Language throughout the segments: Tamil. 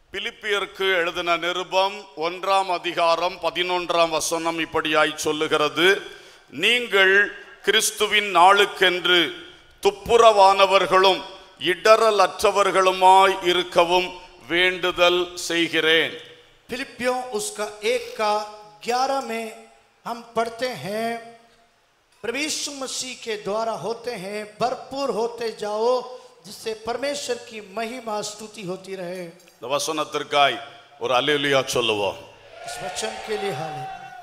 பிலிப்பியருக்கு எழுதின நிருபம் ஒன்றாம் அதிகாரம் பதினொன்றாம் வசனம் இப்படியாய் சொல்லுகிறது நீங்கள் கிறிஸ்துவின் நாளுக்கென்று துப்புரவானவர்களும் இடரலற்றவர்களுமாய் இருக்கவும் வேண்டுதல் செய்கிறேன் फिलिपियों उसका एक का ग्यारह में हम पढ़ते हैं प्रभु मसीह के द्वारा होते हैं भरपूर होते जाओ जिससे परमेश्वर की महिमा स्तुति होती रहे இந்த வசனத்திற்காய் ஒரு அல்லேலியா சொல்லுவோம் इस वचन के लिए हाल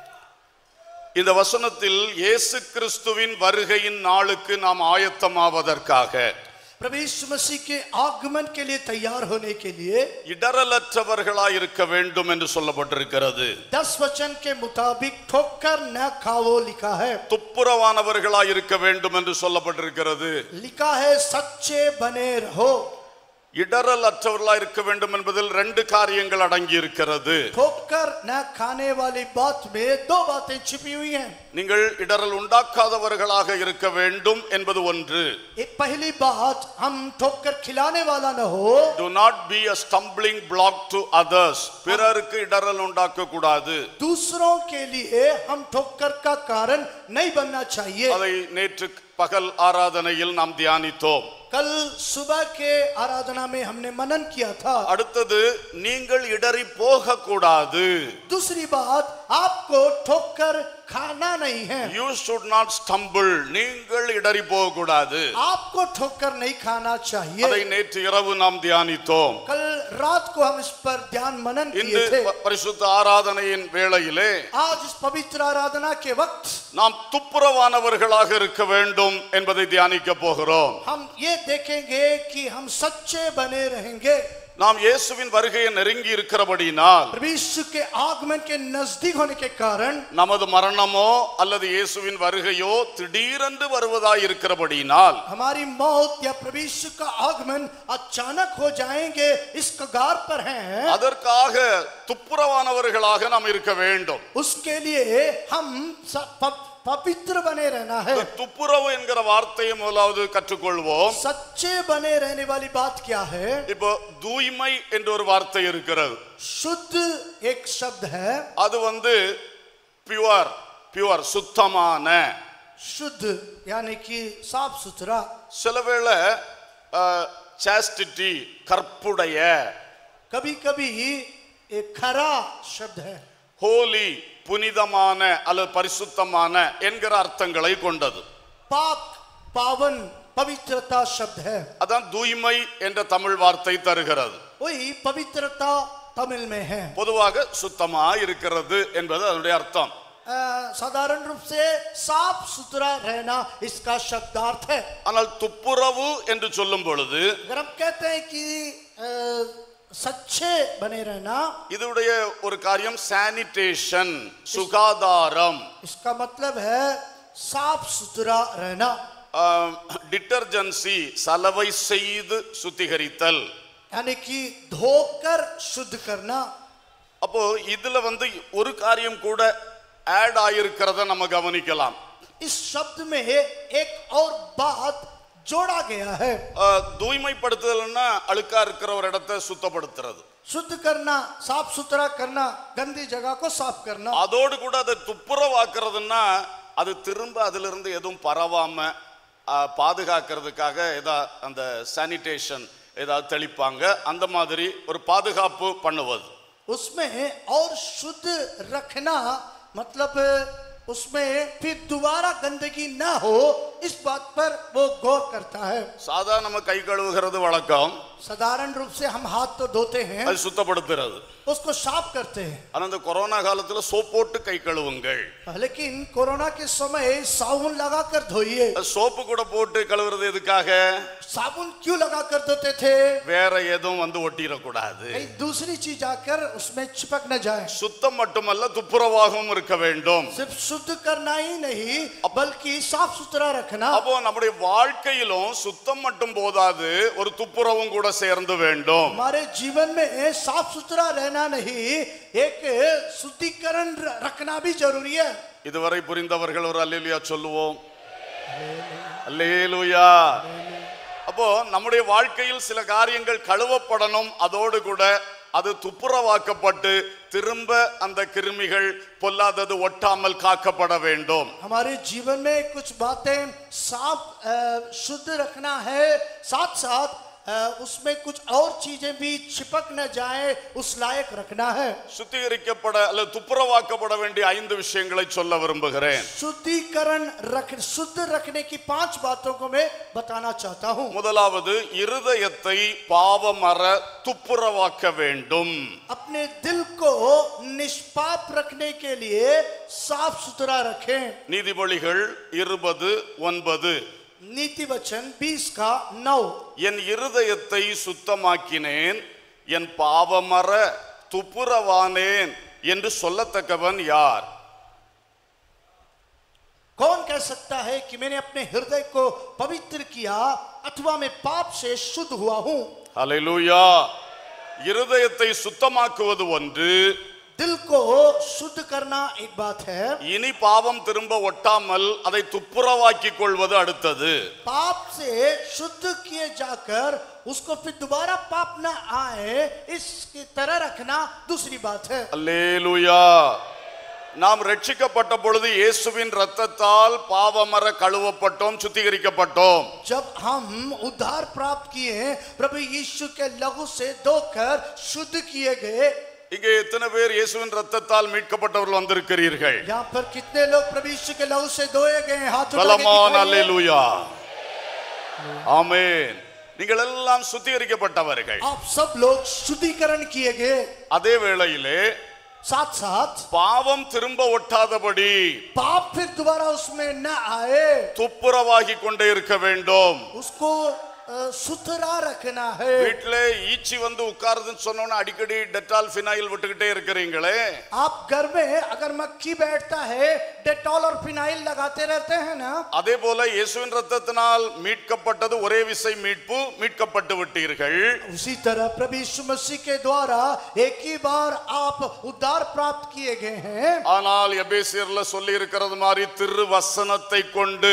இந்த வசனத்தில் இயேசு கிறிஸ்துவின் வருகையின் நாளுக்கு நாம் ஆயத்தமாவதற்காக प्रभु यीशु मसीह के आगमन के लिए तैयार होने के लिए இடரலற்றவர்களாய் இருக்க வேண்டும் என்று சொல்லப்பட்டிருக்கிறது दस वचन के मुताबिक ठोकर न खाओ लिखा है துப்புரவானவர்களாய் இருக்க வேண்டும் என்று சொல்லப்பட்டிருக்கிறது लिखा है सच्चे बने रहो இடரலற்றவர்களாய் இருக்க வேண்டும் என்பதில் ரெண்டு காரியங்கள் அடங்கி இருக்கிறது ठोकर न खाने वाली बात में दो बातें छिपी हुई हैं நீங்கள் இடரல் உண்டாக்காதவர்களாக இருக்க வேண்டும் என்பது ஒன்று एक पहली बात हम ठोकर खिलाने वाला न हो do not be a stumbling block to others பிறருக்கு இடரல் உண்டாக்க கூடாது दूसरों के लिए हम ठोकर का कारण नहीं बनना चाहिए அதை நேற்று பகல் ஆராதனையில் நாம் தியானித்தோம் कल सुबह के आराधना में हमने मनन किया था அடுத்தது நீங்கள் இடறி போக கூடாது दूसरी बात आपको ठोकर खाना नहीं है யூ should not stumble நீங்கள் இடறி போக கூடாது आपको ठोकर नहीं खाना அதை चाहिए நேற்று இரவு நாம் தியானித்தோம் कल रात को हम इस पर ध्यान मनन இன்று किए थे ப- பரிசுத்த ஆராதனையின் வேளையிலே आज इस पवित्र आराधना के वक्त நாம் துப்புரவானவர்களாக இருக்க வேண்டும் என்பதை தியானிக்க போகிறோம் हम ये देखेंगे कि हम सच्चे बने रहेंगे நாம் இயேசுவின் வருகையை நெருங்கி இருக்கிறபடியினால் प्रभु यीशु के आगमन के नजदीक होने के कारण நமது மரணமோ அல்லது இயேசுவின் வருகையோ திடீரென்று வருவதாய் இருக்கிறபடியினால் हमारी मौत या प्रभु यीशु का आगमन अचानक हो जाएंगे इस कगार पर हैं அதற்காக துப்புரவானவர்களாக நாம் இருக்க வேண்டும் उसके लिए हम स- प- पवित्र बने रहना है இந்த துப்புரவு என்கிற வார்த்தையை முதலாவது கற்றுக்கொள்வோம் सच्चे बने रहने वाली बात क्या है இப்போ தூய்மை என்ற ஒரு வார்த்தை இருக்கிறது शुद्ध एक शब्द है அது வந்து பியூர் பியூர் சுத்தமான शुद्ध यानी कि साफ सुथरा சில வேளை சாஸ்டிட்டி கற்புடைய कभी कभी एक खरा शब्द है ஹோலி புனிதமான அல்லது பரிசுத்தமான என்கிற அர்த்தங்களை கொண்டது पाक पावन पवित्रता शब्द है அதான் தூய்மை என்ற தமிழ் வார்த்தை தருகிறது वही पवित्रता तमिल में है பொதுவாக சுத்தமா இருக்கிறது என்பது அதனுடைய அர்த்தம் अ, साधारण रूप से साफ सुथरा रहना इसका शब्दार्थ है ஆனால் துப்புரவு என்று சொல்லும் பொழுது अगर हम कहते हैं कि अ, सच्चे बने रहना இதனுடைய ஒரு காரியம் சானிடேஷன் சுகாதாரம் इसका मतलब है साफ सुथरा रहना டிட்டர்ஜென்சி சலவை செய்து சுத்திகரித்தல் यानी कि धोकर शुद्ध करना அப்போ இதுல வந்து ஒரு காரியம் கூட ஆட் ஆயிருக்கிறத நம்ம கவனிக்கலாம் इस शब्द में एक और बात जोड़ा गया है அஹ், தூய்மைப்படுத்துதல்னா அழுக்கா இருக்கிற ஒரு இடத்தை சுத்தப்படுத்துறது शुद्ध करना साफ सुथरा करना गंदी जगह को साफ करना அதோடு கூட அதை துப்புரவாக்குறதுன்னா அது திரும்ப அதிலிருந்து எதுவும் பரவாம அஹ், பாதுகாக்கிறதுக்காக ஏதா அந்த சானிடேஷன் ஏதாவது தெளிப்பாங்க அந்த மாதிரி ஒரு பாதுகாப்பு பண்ணுவது उसमें और शुद्ध रखना मतलब उसमें फिर दोबारा गंदगी ना हो इस बात पर वो गौर करता है சாதாரண நம்ம கை கழுவுகிறது வழக்கம் साधारण रूप से हम हाथ तो धोते हैं அது சுத்தப்படுத்துறது उसको साफ करते हैं ஆனா இந்த கொரோனா காலத்துல சோப் போட்டு கை கழுவுங்கள் लेकिन कोरोना के समय साबुन लगाकर धोइए சோப்பு கூட போட்டு கழுவுறது எதுக்காக साबुन क्यों लगाकर धोते थे வேற எதுவும் வந்து ஒட்டிடக்கூடாது कहीं दूसरी चीज आकर उसमें चिपक न जाए சுத்தம் மட்டுமல்ல துப்புரவாகவும் இருக்க வேண்டும் सिर्फ शुद्ध करना ही नहीं बल्कि साफ सुथरा रखना அப்போ நம்முடைய வாழ்க்கையிலும் சுத்தம் மட்டும் போதாது ஒரு துப்புரவும் கூட சேர்ந்து வேண்டும் हमारे जीवन में साफ सुथरा रहना नहीं एक शुद्धिकरण र- रखना भी जरूरी है இதுவரை புரிந்தவர்கள் ஒரு அல்லேலுயா சொல்லுவோம் அல்லேலுயா அப்போ நம்முடைய வாழ்க்கையில் சில காரியங்கள் கழுவப்படணும் அதோடு கூட அது துப்புரவாக்கப்பட்டு திரும்ப அந்த கிருமிகள் பொல்லாதது ஒட்டாமல் காக்கப்பட வேண்டும் हमारे जीवन में कुछ बातें साफ अ, शुद्ध रखना है साथ साथ अ, उसमें कुछ और चीजें भी चिपक न जाए उस लायक रखना है சுத்திகரிக்கப்பட அல்லது துப்புரவாக்கப்பட வேண்டிய ஐந்து விஷயங்களை சொல்ல விரும்புகிறேன் शुद्धिकरण रख शुद्ध रखने की पांच बातों को मैं बताना चाहता हूँ முதலாவது இருதயத்தை பாவமற துப்புரவாக்க வேண்டும் अपने दिल को निष्पाप रखने के लिए साफ सुथरा रखें நீதிமொழிகள் இருபது ஒன்பது नीति वचन बीस का नौ என் இருதயத்தை சுத்தமாக்கினேன் என் பாவமற துப்புரவானேன் என்று சொல்லத்தக்கவன் யார் कौन कह सकता है कि मैंने अपने हृदय को पवित्र किया अथवा मैं पाप से शुद्ध हुआ हूं ஹalleluya இருதயத்தை சுத்தமாக்குவது ஒன்று दिल को शुद्ध करना एक बात है இனி பாவம் திரும்ப ஒட்டாமல் அதை துப்புரவாக்கிக் கொள்வது அடுத்தது पाप से शुद्ध किए जाकर उसको फिर दोबारा पाप न आए इसकी तरह रखना दूसरी बात है அல்லேலூயா நாம் ரட்சிக்கப்பட்ட பொழுது இயேசுவின் ரத்தத்தால் பாவமர கழுவப்பட்டோம் சுத்திகரிக்கப்பட்டோம் जब हम उद्धार प्राप्त किए प्रभु यीशु के लहू से धोकर शुद्ध किए गए இங்கே எத்தனை பேர் இயேசுவின் ரத்தத்தால் மீட்கப்பட்டவர்கள் வந்திருக்கிறீர்கள் यहाँ पर कितने लोग प्रभु यीशु के लहू से धोए गए हैं? हाथ उठा के பலமான दिखाइए। அல்லேலூயா ஆமென் நீங்கள் எல்லாம் சுத்திகரிக்கப்பட்டவர்கள் आप सब लोग शुद्धिकरण किए गए அதே வேளையிலே साथ साथ பாவம் திரும்ப ஒட்டாதபடி पाप फिर दोबारा उसमें न आए துப்புரவாகி கொண்டே இருக்க வேண்டும் उसको अ, सुथरा रखना है வீட்டுல ஈச்சி வந்து உட்காருதுன்னு சொன்னோன்னு அடிக்கடி டெட்டால் ஃபினாயில் விட்டுக்கிட்டே இருக்கிறீங்களே आप घर में अगर मक्खी बैठता है डेटॉल और फिनाइल लगाते रहते हैं ना அதே போல இயேசுவின் ரத்தத்தினால் மீட்கப்பட்டது ஒரே விசை மீட்பு மீட்கப்பட்டு விட்டீர்கள் उसी तरह प्रभु यीशु मसीह के द्वारा एक ही बार आप उद्धार प्राप्त किए गए हैं ஆனால் எபேசியர்ல சொல்லி இருக்கிறது மாதிரி திரு வசனத்தை கொண்டு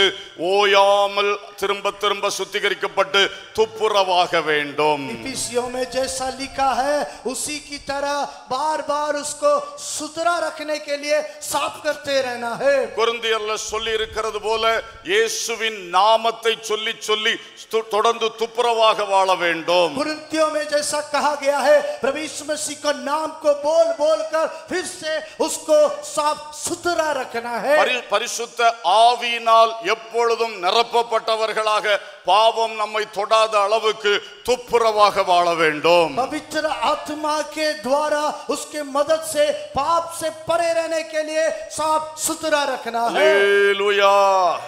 ஓயாமல் திரும்ப திரும்ப சுத்திகரிக்கப்பட்டு துப்புரவாக வேண்டும் इफिसियों में जैसा लिखा है उसी की तरह बार बार उसको सुथरा रखने के लिए साफ करते रहना है கொரிந்தியர்ல சொல்லி இருக்கிறது போல இயேசுவின் நாமத்தை சொல்லி சொல்லி து- தொடர்ந்து துப்புரவாக வாழ வேண்டும் कुरिन्थियों में जैसा कहा गया है प्रभु यीशु मसीह का नाम को बोल बोल कर फिर से उसको साफ सुथरा रखना है பரி- பரிசுத்த ஆவியினால் எப்பொழுதும் நிரப்பப்பட்டவர்களாக பாவம் நம்மை தொடாத அளவுக்கு துப்புரவாக வாழ வேண்டும் पवित्र आत्मा के द्वारा उसके मदद से पाप से परे रहने के लिए साफ सुथरा रखना है அல்லேலூயா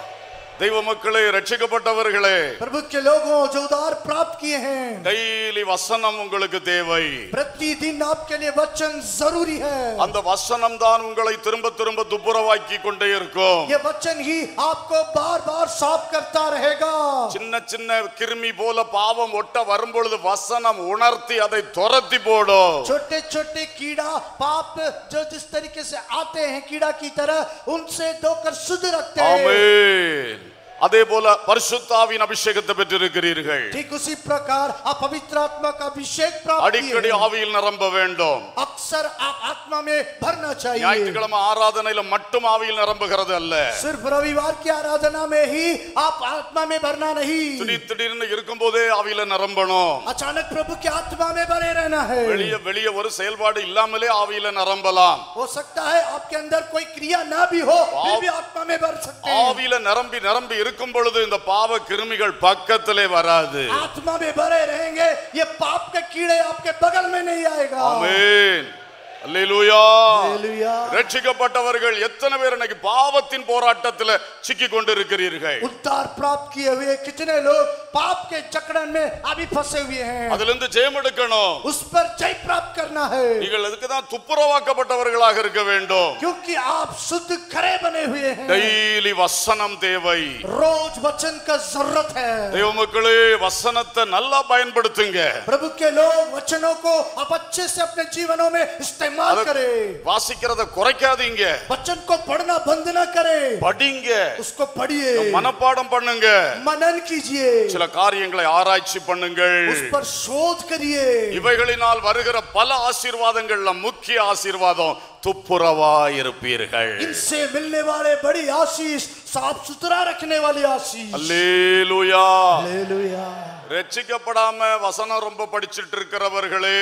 தெய்வ மக்களே ரட்சிக்கப்பட்டவர்களே प्रभु के लोगों जो उदार प्राप्त किए हैं டெய்லி வசனம் உங்களுக்கு தேவை प्रतिदिन आपके लिए वचन जरूरी है அந்த வசனம் தான் உங்களை திரும்ப திரும்ப துப்புரவாக்கி கொண்டே இருக்கும் ये वचन ही आपको बार बार साफ करता रहेगा சின்ன சின்ன கிருமி போல பாவம் ஒட்ட வரும்பொழுது வசனம் உணர்த்தி அதை துரத்தி போடும் छोटे छोटे कीड़ा पाप जो जिस तरीके से आते हैं कीड़ा की तरह उनसे धोकर शुद्ध रखते हैं ஆமென் அதே போல பரிசுத்தாவின் அபிஷேகத்தை பெற்றிருக்கிறீர்கள் ठीक उसी प्रकार आप पवित्र आत्मा का अभिषेक प्राप्त किए அடிக்கடி हैं। ஆவியில் நிரம்ப வேண்டும் अक्सर आप आत्मा में भरना चाहिए ஞாயிற்றுக்கிழமை ஆராதனையில மட்டும் ஆவியில் நிரம்புகிறது அல்ல सिर्फ रविवार की आराधना में ही आप आत्मा में भरना नहीं திடீர் திடீர்னு இருக்கும் போதே ஆவியில நிரம்பணும் अचानक प्रभु की आत्मा में भरे रहना है வெளியே வெளியே ஒரு செயல்பாடு இல்லாமலே ஆவியில நிரம்பலாம் हो सकता है आपके अंदर कोई क्रिया ना भी हो फिर भी आत्मा में भर सकते हैं ஆவியில நிரம்பி நிரம்பி இருக்கும் பொழுது இந்த பாவ கிருமிகள் பக்கத்திலே வராது आत्मा में भरे रहेंगे ये पाप के कीड़े आपके बगल में नहीं आएगा ஆமென் அல்லேலூயா हालेलुया। ரட்சிக்கப்பட்டவர்கள் எத்தனை பேர் இன்னைக்கு பாவத்தின் போராட்டத்துல சிக்கி கொண்டிருக்கிறீர்கள் उद्धार प्राप्त किए हुए कितने लोग पाप के चक्रण में अभी फंसे हुए हैं அதுல இருந்து ஜெயம் எடுக்கணும் उस पर जय प्राप्त करना है நீங்கள் அதுக்கு தான் துப்புரவாக்கப்பட்டவர்களாக இருக்க வேண்டும் क्योंकि आप शुद्ध खरे बने हुए हैं டெய்லி வசனம் தேவை रोज वचन का जरूरत है தெய்வ மக்களே வசனத்தை நல்லா பயன்படுத்துங்க प्रभु के लोग वचनों को आप अच्छे से अपने जीवनों में इस्तेमाल इस्तेमाल அதை करे வாசிக்கிறத குறைக்காதீங்க वचन को पढ़ना बंद ना करे படிங்க उसको पढ़िए மனப்பாடம் பண்ணுங்க मनन कीजिए சில காரியங்களை ஆராய்ச்சி பண்ணுங்கள் उस पर शोध करिए இவைகளினால் வருகிற பல ஆசீர்வாதங்கள்ல முக்கிய ஆசீர்வாதம் துப்புரவா இருப்பீர்கள் इनसे मिलने वाले बड़ी आशीष साफ सुथरा रखने वाली आशीष அல்லேலூயா हालेलुया ரட்சிக்கப்படாம வசனம் ரொம்ப படிச்சிட்டு இருக்கிறவர்களே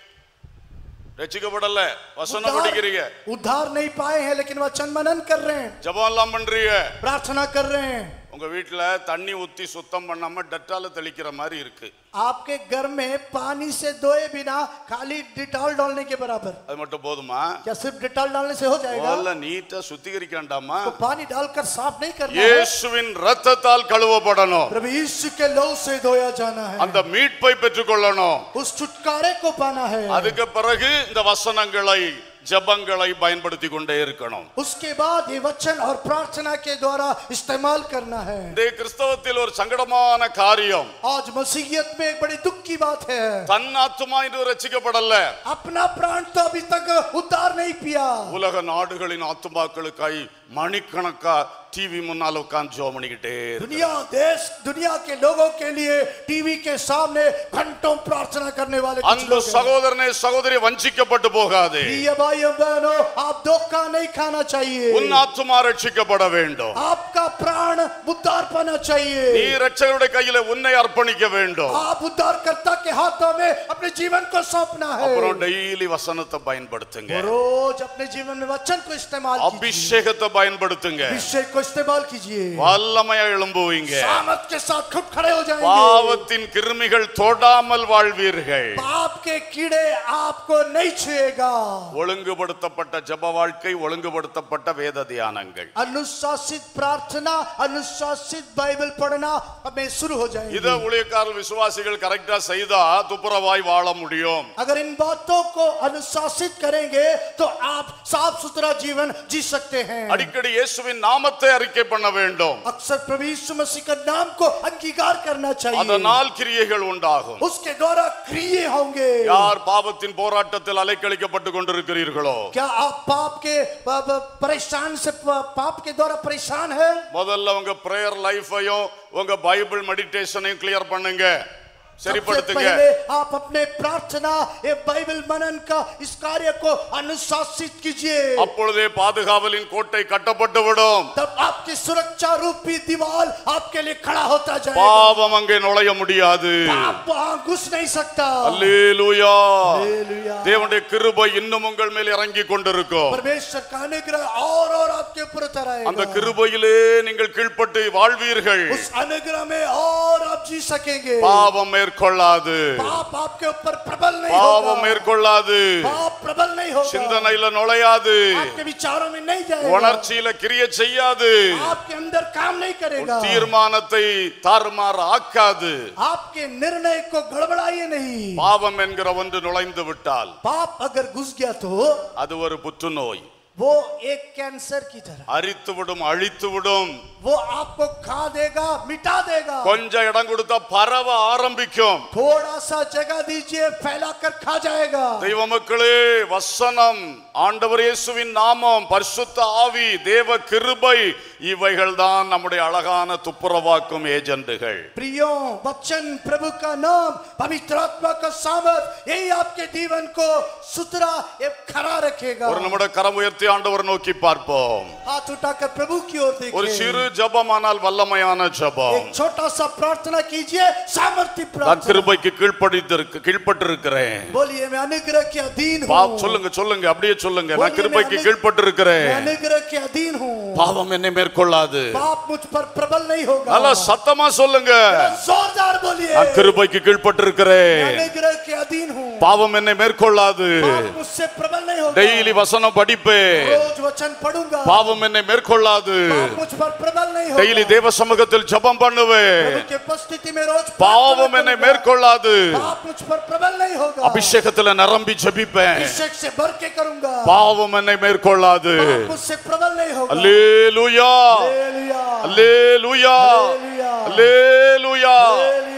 ரட்சிக்கப்படல வசனம் படிக்கிறீங்க उद्धार नहीं पाए हैं लेकिन वचन मनन कर रहे हैं ஜெபம் எல்லாம் பண்றீங்க प्रार्थना कर रहे हैं உங்க வீட்டுல தண்ணி ஊத்தி சுத்தம் பண்ணாம டெட்டால தெளிக்கிற மாதிரி இருக்கு आपके घर में पानी से धोए बिना खाली डिटॉल डालने के बराबर அது மட்டும் போதுமா क्या सिर्फ डिटॉल डालने से हो जाएगा முதல்ல நீட்டா சுத்திகரிக்காண்டாமா तो पानी डालकर साफ नहीं करना है இயேசுவின் ரத்தத்தால் கழுவப்படணும் प्रभु यीशु के लहू से धोया जाना है அந்த மீட்பை பெற்றுக்கொள்ளணும் उस छुटकारे को पाना है அதுக்கு பிறகு இந்த வசனங்களை ஜெபங்களை பயன்படுத்தி கொண்டே இருக்கணும் उसके बाद ये वचन और प्रार्थना के द्वारा इस्तेमाल करना है இந்த கிறிஸ்தவத்தில் ஒரு சங்கடமான காரியம் आज मसीहियत में एक बड़ी दुख की बात है தன் ஆத்துமா இன்னும் ரசிக்கப்படல अपना प्राण तो अभी तक उद्धार नहीं पिया உலக நாடுகளின் ஆத்துமாக்களுக்காய் மணிக்கணக்கா டிவி முன்னால உட்கார்ந்து ஜோம் பண்ணிக்கிட்டே இருக்கு. दुनिया देश दुनिया के लोगों के लिए टीवी के सामने घंटों प्रार्थना करने वाले कुछ அன்பு लोग हैं। சகோதரனே சகோதரி வஞ்சிக்கப்பட்டு போகாதே प्रिय भाइयों बहनों आप धोखा नहीं खाना चाहिए உன் ஆத்துமா ரட்சிக்கப்பட வேண்டும் आपका प्राण उद्धार पाना चाहिए நீ ரட்சகருடைய கையில உன்னை அர்ப்பணிக்க வேண்டும் आप उद्धारकर्ता के हाथों में अपने जीवन को सौंपना है அப்புறம் டெய்லி வசனத்தை பயன்படுத்துங்க रोज अपने जीवन में वचन को इस्तेमाल कीजिए அபிஷேகத்தை பயன்படுத்துங்க अभिषेक को इस्तेमाल कीजिए வல்லமையா எழும்புவீங்க सामत के साथ खुद खड़े हो जाएंगे பாவத்தின் கிருமிகள் தொடாமல் வாழ்வீர்கள் पाप के कीड़े आपको नहीं छुएगा ஒழுங்குபடுத்தப்பட்ட ஜெப வாழ்க்கை ஒழுங்குபடுத்தப்பட்ட வேத தியானங்கள் अनुशासित प्रार्थना अनुशासित बाइबल पढ़ना हमें शुरू हो जाएंगे இத ஊழியக்காரர் விசுவாசிகள் கரெக்டா செய்தா துப்புரவாய் வாழ முடியும் अगर इन बातों को अनुशासित करेंगे तो आप साफ सुथरा जीवन जी सकते हैं அடிக்கடி இயேசுவின் நாமத்தை அறிக்கை பண்ண வேண்டும் अक्सर प्रभु यीशु मसीह का नाम को अंगीकार करना चाहिए அதனால் கிரியைகள் உண்டாகும் उसके द्वारा क्रिय होंगे யார் பாவத்தின் போராட்டத்தில் அலைக்கழிக்கப்பட்டு கொண்டிருக்கிறீர்களோ क्या आप पाप के प- प- परेशान से प- पाप के द्वारा परेशान है முதல்ல உங்க பிரேயர் லைஃபையும் உங்க பைபிள் மெடிடேஷனையும் கிளியர் பண்ணுங்க सबसे சரிப்படுத்துங்க पहले आप अपने प्रार्थना ये बाइबल मनन का इस कार्य को अनुशासित कीजिए அப்பொழுதே பாதுகாவலின் கோட்டை கட்டப்பட்டு விடும் तब आपकी सुरक्षा रूपी दीवार आपके लिए खड़ा होता जाएगा பாவம் அங்கே நுழைய முடியாது पाप वहां घुस नहीं सकता அல்லேலூயா हालेलुया। தேவனுடைய கிருபை இன்னும் உங்கள் மேல் இறங்கி கொண்டிருக்கும் परमेश्वर का अनुग्रह और और आपके ऊपर उतर அந்த आएगा கிருபையிலே நீங்கள் கீழ்ப்பட்டு வாழ்வீர்கள் उस अनुग्रह में और आप जी सकेंगे பாவம் மேற்கொள்ளாது पाप आपके ऊपर प्रबल नहीं பாவம் होगा மேற்கொள்ளாது पाप प्रबल नहीं होगा சிந்தனையில நுழையாது आपके विचारों में नहीं जाएगा உணர்ச்சியில கிரிய செய்யாது आपके अंदर काम नहीं करेगा தீர்மானத்தை தாறுமாறு ஆக்காது आपके निर्णय को गड़बड़ाइए नहीं பாவம் என்கிற ஒன்று நுழைந்து விட்டால் पाप अगर घुस गया तो அது ஒரு புற்றுநோய் वो एक कैंसर की तरह அரித்து விடும் அழித்து விடும் वो आपको खा देगा मिटा देगा கொஞ்சம் இடம் கொடுத்தா பரவ ஆரம்பிக்கும் थोड़ा सा जगह दीजिए फैलाकर खा जाएगा தெய்வ மக்களே வசனம் ஆண்டவர் இயேசுவின் நாமம் பரிசுத்த ஆவி தேவ கிருபை இவைகள் தான் நம்முடைய அழகான துப்புரவாக்கும் ஏஜெண்டுகள் प्रियो वचन प्रभु का नाम पवित्र आत्मा का सामर्थ यही आपके जीवन को सुथरा एवं खड़ा रखेगा ஒரு நிமிட கரம் உயர்த்தி ஆண்டவர் நோக்கி பார்ப்போம் हाथ उठाकर प्रभु की ओर ஒரு देखिए சிறு ஜபமானால் வல்லமையான ஜபம் एक छोटा सा प्रार्थना कीजिए सामर्थ्य நான் प्रार्थना கிருபைக்கு கீழ்ப்படித்திருக்கு கீழ்ப்பட்டிருக்கிறேன் बोलिए मैं अनुग्रह के अधीन பா हूँ சொல்லுங்க சொல்லுங்க அப்படியே சொல்லுங்க நான் बोलिए, கிருபைக்கு मैं अनु- கீழ்ப்பட்டிருக்கிறேன் मैं अनुग्रह के अधीन हूँ பாவம் என்னை மேற்கொள்ளாது पाप मुझ पर प्रबल नहीं होगा நல்லா சத்தமா சொல்லுங்க जोरदार बोलिए நான் கிருபைக்கு मैं கீழ்ப்பட்டிருக்கிறேன் अनुग्रह के अधीन हूँ பாவம் என்னை மேற்கொள்ளாது पाप मुझसे प्रबल नहीं होगा டெய்லி வசனம் படிப்பேன் रोज वचन पढ़ूंगा பாவம் என்னை மேற்கொள்ளாது पाप मुझ पर प्रबल नहीं होगा டெய்லி தேவ சமூகத்தில் ஜெபம் பண்ணுவேன் प्रभु के उपस्थिति में रोज பாவம் प्रार्थना என்னை करूंगा। மேற்கொள்ளாது पाप मुझ पर प्रबल नहीं होगा அபிஷேகத்துல நிரம்பி ஜெபிப்பேன் अभिषेक से भर के करूंगा பாவம் என்னை மேற்கொள்ளாது पाप मुझसे प्रबल नहीं होगा அல்லேலூயா हालेलुया அல்லேலூயா हालेलुया அல்லேலூயா हालेलुया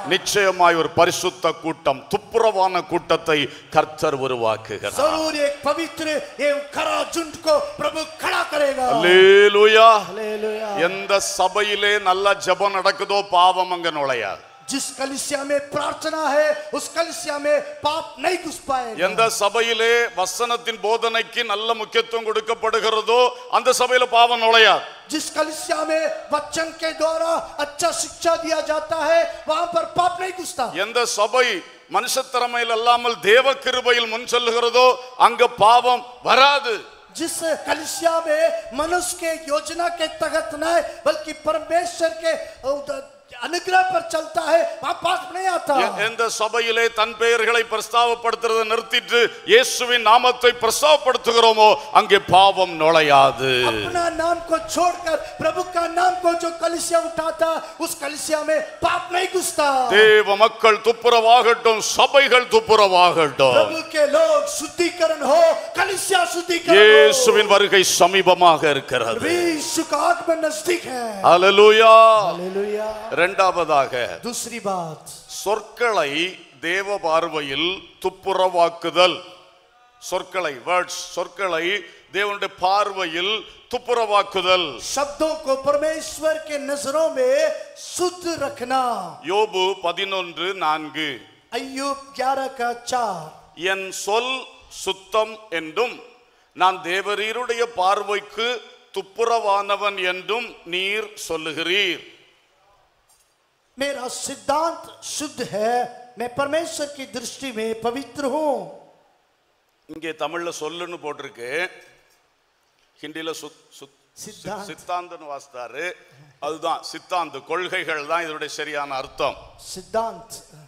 நிச்சயமாய் ஒரு பரிசுத்த கூட்டம் துப்புரவான கூட்டத்தை கர்த்தர் உருவாக்குகிறார் जरूर एक पवित्र एवं खरा झुंड को प्रभु खड़ा करेगा அல்லேலூயா हालेलुया எந்த சபையிலே நல்ல ஜெபம் நடக்குதோ பாவம் அங்க நுழையாது जिस कलिसिया में प्रार्थना है उस कलिसिया में पाप नहीं घुस पाएगा எந்த சபையிலே வசனத்தின் போதனைக்கு நல்ல முக்கியத்துவம் கொடுக்கப்படுகிறதோ அந்த சபையில பாவம் நுழையாது जिस कलिसिया में वचन के द्वारा अच्छा शिक्षा दिया जाता है वहां पर पाप नहीं घुसता எந்த சபை மனுஷத்திறமையில் அல்லாமல் தேவ கிருபையில் முன் செல்லுகிறதோ அங்க பாவம் வராது जिस कलिसिया में मनुष्य के योजना के तहत नहीं बल्कि परमेश्वर के उद- अनुग्रह पर चलता है वहां पाप नहीं आता எ- எந்த சபையிலே தன் பெயர்களை பிரஸ்தாவப்படுத்துறதை நிறுத்திட்டு இயேசுவின் நாமத்தை பிரஸ்தாவப்படுத்துகிறோமோ அங்கே பாவம் நுழையாது अपना नाम को छोड़कर प्रभु का नाम को जो कलिसिया उठाता उस कलिसिया में पाप नहीं घुसता தேவ மக்கள் துப்புரவாகட்டும் சபைகள் துப்புரவாகட்டும் प्रभु के लोग शुद्धिकरण हो कलिसिया शुद्धिकरण हो இயேசுவின் வருகை சமீபமாக இருக்கிறது विश्व का आगमन नजदीक है அல்லேலூயா हालेलुया இரண்டாவதாக दूसरी बात சொற்களை தேவ பார்வையில் துப்புரவாக்குதல் சொற்களை வேர்ட்ஸ் சொற்களை தேவனுடைய பார்வையில் துப்புரவாக்குதல் शब्दों को परमेश्वर के नजरों में शुद्ध रखना யோபு பதினொன்று நான்கு अयुब ग्यारह का चार என் சொல் சுத்தம் என்றும் நான் தேவரீருடைய பார்வைக்கு துப்புரவானவன் என்றும் நீர் சொல்லுகிறீர் मेरा सिद्धांत शुद्ध है मैं परमेश्वर की दृष्टि में पवित्र हूं இங்கே தமிழ்ல சொல்லுன்னு போட்டிருக்கு ஹிந்தியில சுத் சுத் சித்தாந்த். சித்தாந்தன்னு வாசித்தாரு அதுதான் சித்தாந்த கொள்கைகள் தான் இதனுடைய சரியான அர்த்தம் सिद्धांत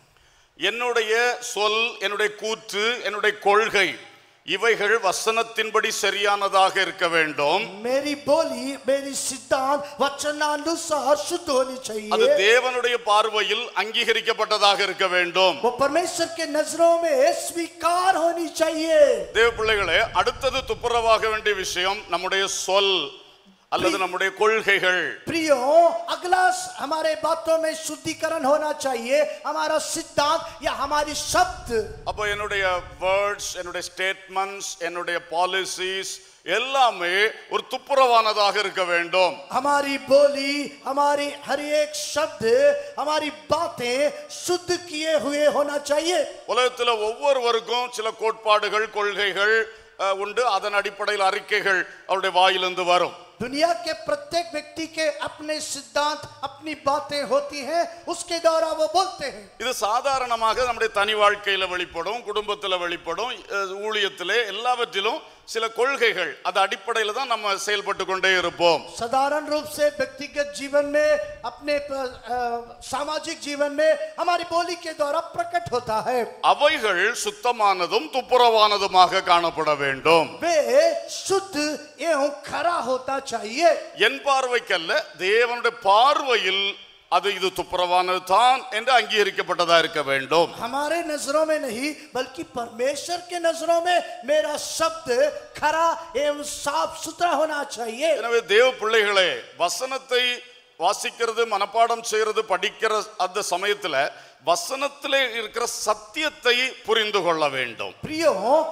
என்னுடைய சொல் என்னுடைய கூற்று என்னுடைய கொள்கை இவைகள் வசனத்தின்படி சரியானதாக இருக்க வேண்டும் मेरी बोली मेरी सिद्धांत वचनानुसार शुद्ध होनी அது चाहिए தேவனுடைய பார்வையில் அங்கீகரிக்கப்பட்டதாக இருக்க வேண்டும் वो परमेश्वर के नजरों में स्वीकार होनी चाहिए தேவ பிள்ளைகளே அடுத்தது துப்புரவாக வேண்டிய விஷயம் நம்முடைய சொல் அல்லது நம்முடைய கொள்கைகள் प्रियो अगला हमारे बातों में शुद्धिकरण होना चाहिए हमारा सिद्धांत या हमारी शब्द அப்போ என்னுடைய வேர்ட்ஸ் என்னுடைய ஸ்டேட்மெண்ட்ஸ் என்னுடைய பாலிசிஸ் எல்லாமே ஒரு துப்புரவானதாக இருக்க வேண்டும் हमारी बोली हमारी हर एक शब्द हमारी बातें शुद्ध किए हुए होना चाहिए உலகத்துல ஒவ்வொருவருக்கும் சில கோட்பாடுகள் கொள்கைகள் அஹ், உண்டு அதன் அடிப்படையில் அறிக்கைகள் அவருடைய வாயிலிருந்து வரும் दुनिया के प्रत्येक व्यक्ति के अपने सिद्धांत अपनी बातें होती हैं उसके द्वारा वो बोलते हैं இது சாதாரணமாக நம்முடைய தனி வாழ்க்கையில வெளிப்படும் குடும்பத்துல வெளிப்படும் அஹ், ஊழியத்திலே எல்லாவற்றிலும் சில கொள்கைகள் அது அடிப்படையில தான் நம்ம செயல்பட்டு கொண்டே இருப்போம் साधारण रूप से व्यक्तिगत जीवन में अपने अ, सामाजिक जीवन में हमारी बोली के द्वारा प्रकट होता है அவைகள் சுத்தமானதும் துப்புரவானதுமாக காணப்பட வேண்டும் वे शुद्ध एवं खरा होता चाहिए என் பார்வைக்கல்ல தேவனுடைய பார்வையில் அது இது துப்புரவானது தான் என்று அங்கீகரிக்கப்பட்டதா இருக்க வேண்டும் हमारे नजरों में नहीं बल्कि परमेश्वर के नजरों में मेरा शब्द खरा एवं साफ सुथरा होना चाहिए எனவே தேவ பிள்ளைகளே வசனத்தை வாசிக்கிறது மனப்பாடம் செய்யறது படிக்கிற அந்த சமயத்துல வசனத்திலே இருக்கிற சத்தியத்தை புரிந்து கொள்ள வேண்டும் प्रियो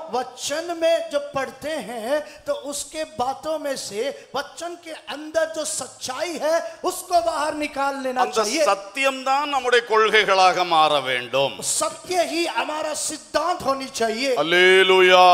वचन में जब पढ़ते हैं तो उसके बातों में से वचन के अंदर जो सच्चाई है उसको बाहर निकाल लेना அந்த चाहिए சத்தியம்தான் நம்முடைய கொள்கைகளாக மாற வேண்டும் सत्य ही हमारा सिद्धांत होनी चाहिए அல்லேலூயா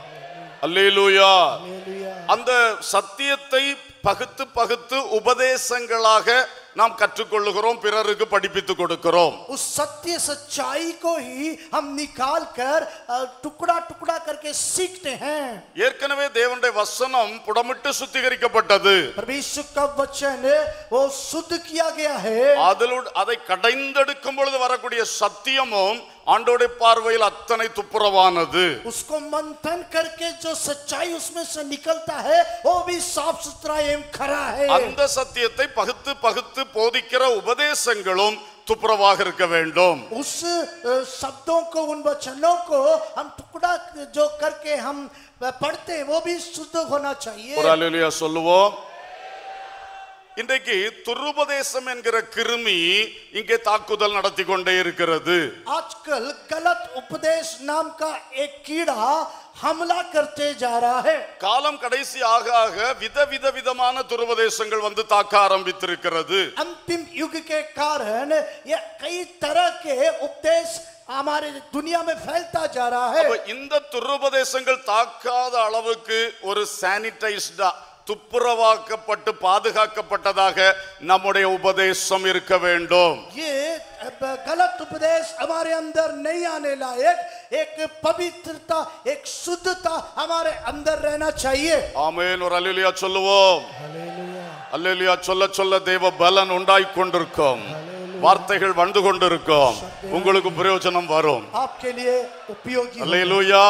அல்லேலூயா हालेलुया। அந்த சத்தியத்தை பகுத்து பகுத்து உபதேசங்களாக நாம் கற்றுக்கொள்ளுகிறோம் பிறருக்கு படிப்பித்து கொடுக்கிறோம் उस सत्य सच्चाई को ही हम निकाल कर अ, टुकड़ा टुकड़ा करके सीखते हैं ஏற்கனவே தேவனுடைய வசனம் புடமிட்டு சுத்திகரிக்கப்பட்டது परमेश्वर का वचन वो शुद्ध किया गया है அதில் அதை கடைந்தெடுக்கும் பொழுது வரக்கூடிய சத்தியமும் ஆண்டோடைய பார்வையில் அத்தனை துப்புரவானது उसको मंथन करके जो सच्चाई उसमें से निकलता है वो भी साफ सुथरा एवं खरा है அந்த சத்தியத்தை பகுத்து பகுத்து போதிக்கிற உபதேசங்களும் துப்புரவாக இருக்க வேண்டும் उस अ, शब्दों को उन वचनों को हम टुकड़ा जो करके हम पढ़ते हैं वो भी शुद्ध होना चाहिए ஒரு அலுவலியா சொல்லுவோம் இன்றைக்கு துருபதேசம் என்கிற கிருமி இங்கே தாக்குதல் நடத்தி கொண்டே இருக்கிறது आजकल गलत उपदेश नाम का एक कीड़ा हमला करते जा रहा है காலம் கடைசி ஆக ஆக விதவித விதமான துருபதேசங்கள் வந்து தாக்க ஆரம்பித்திருக்கிறது अंतिम युग के कारण ये कई तरह के उपदेश हमारे दुनिया में फैलता जा रहा है அப்ப இந்த துருபதேசங்கள் தாக்காத அளவுக்கு ஒரு சானிடைஸ்டா துப்புரவாக்கப்பட்டு பாதுகாக்கப்பட்டதாக நம்முடைய உபதேசம் இருக்க வேண்டும் ये अब गलत उपदेश हमारे अंदर नहीं आने लायक एक पवित्रता एक शुद्धता हमारे अंदर रहना चाहिए ஆமென் ஒரு அல்லேலூயா சொல்லுவோம் அல்லேலூயா சொல்ல சொல்ல தேவ பலன் உண்டாய் கொண்டிருக்கும் வார்த்தைகள் வந்து கொண்டிருக்கும் உங்களுக்கு பிரயோஜனம் வரும் आपके लिए उपयोगी हो। அல்லேலூயா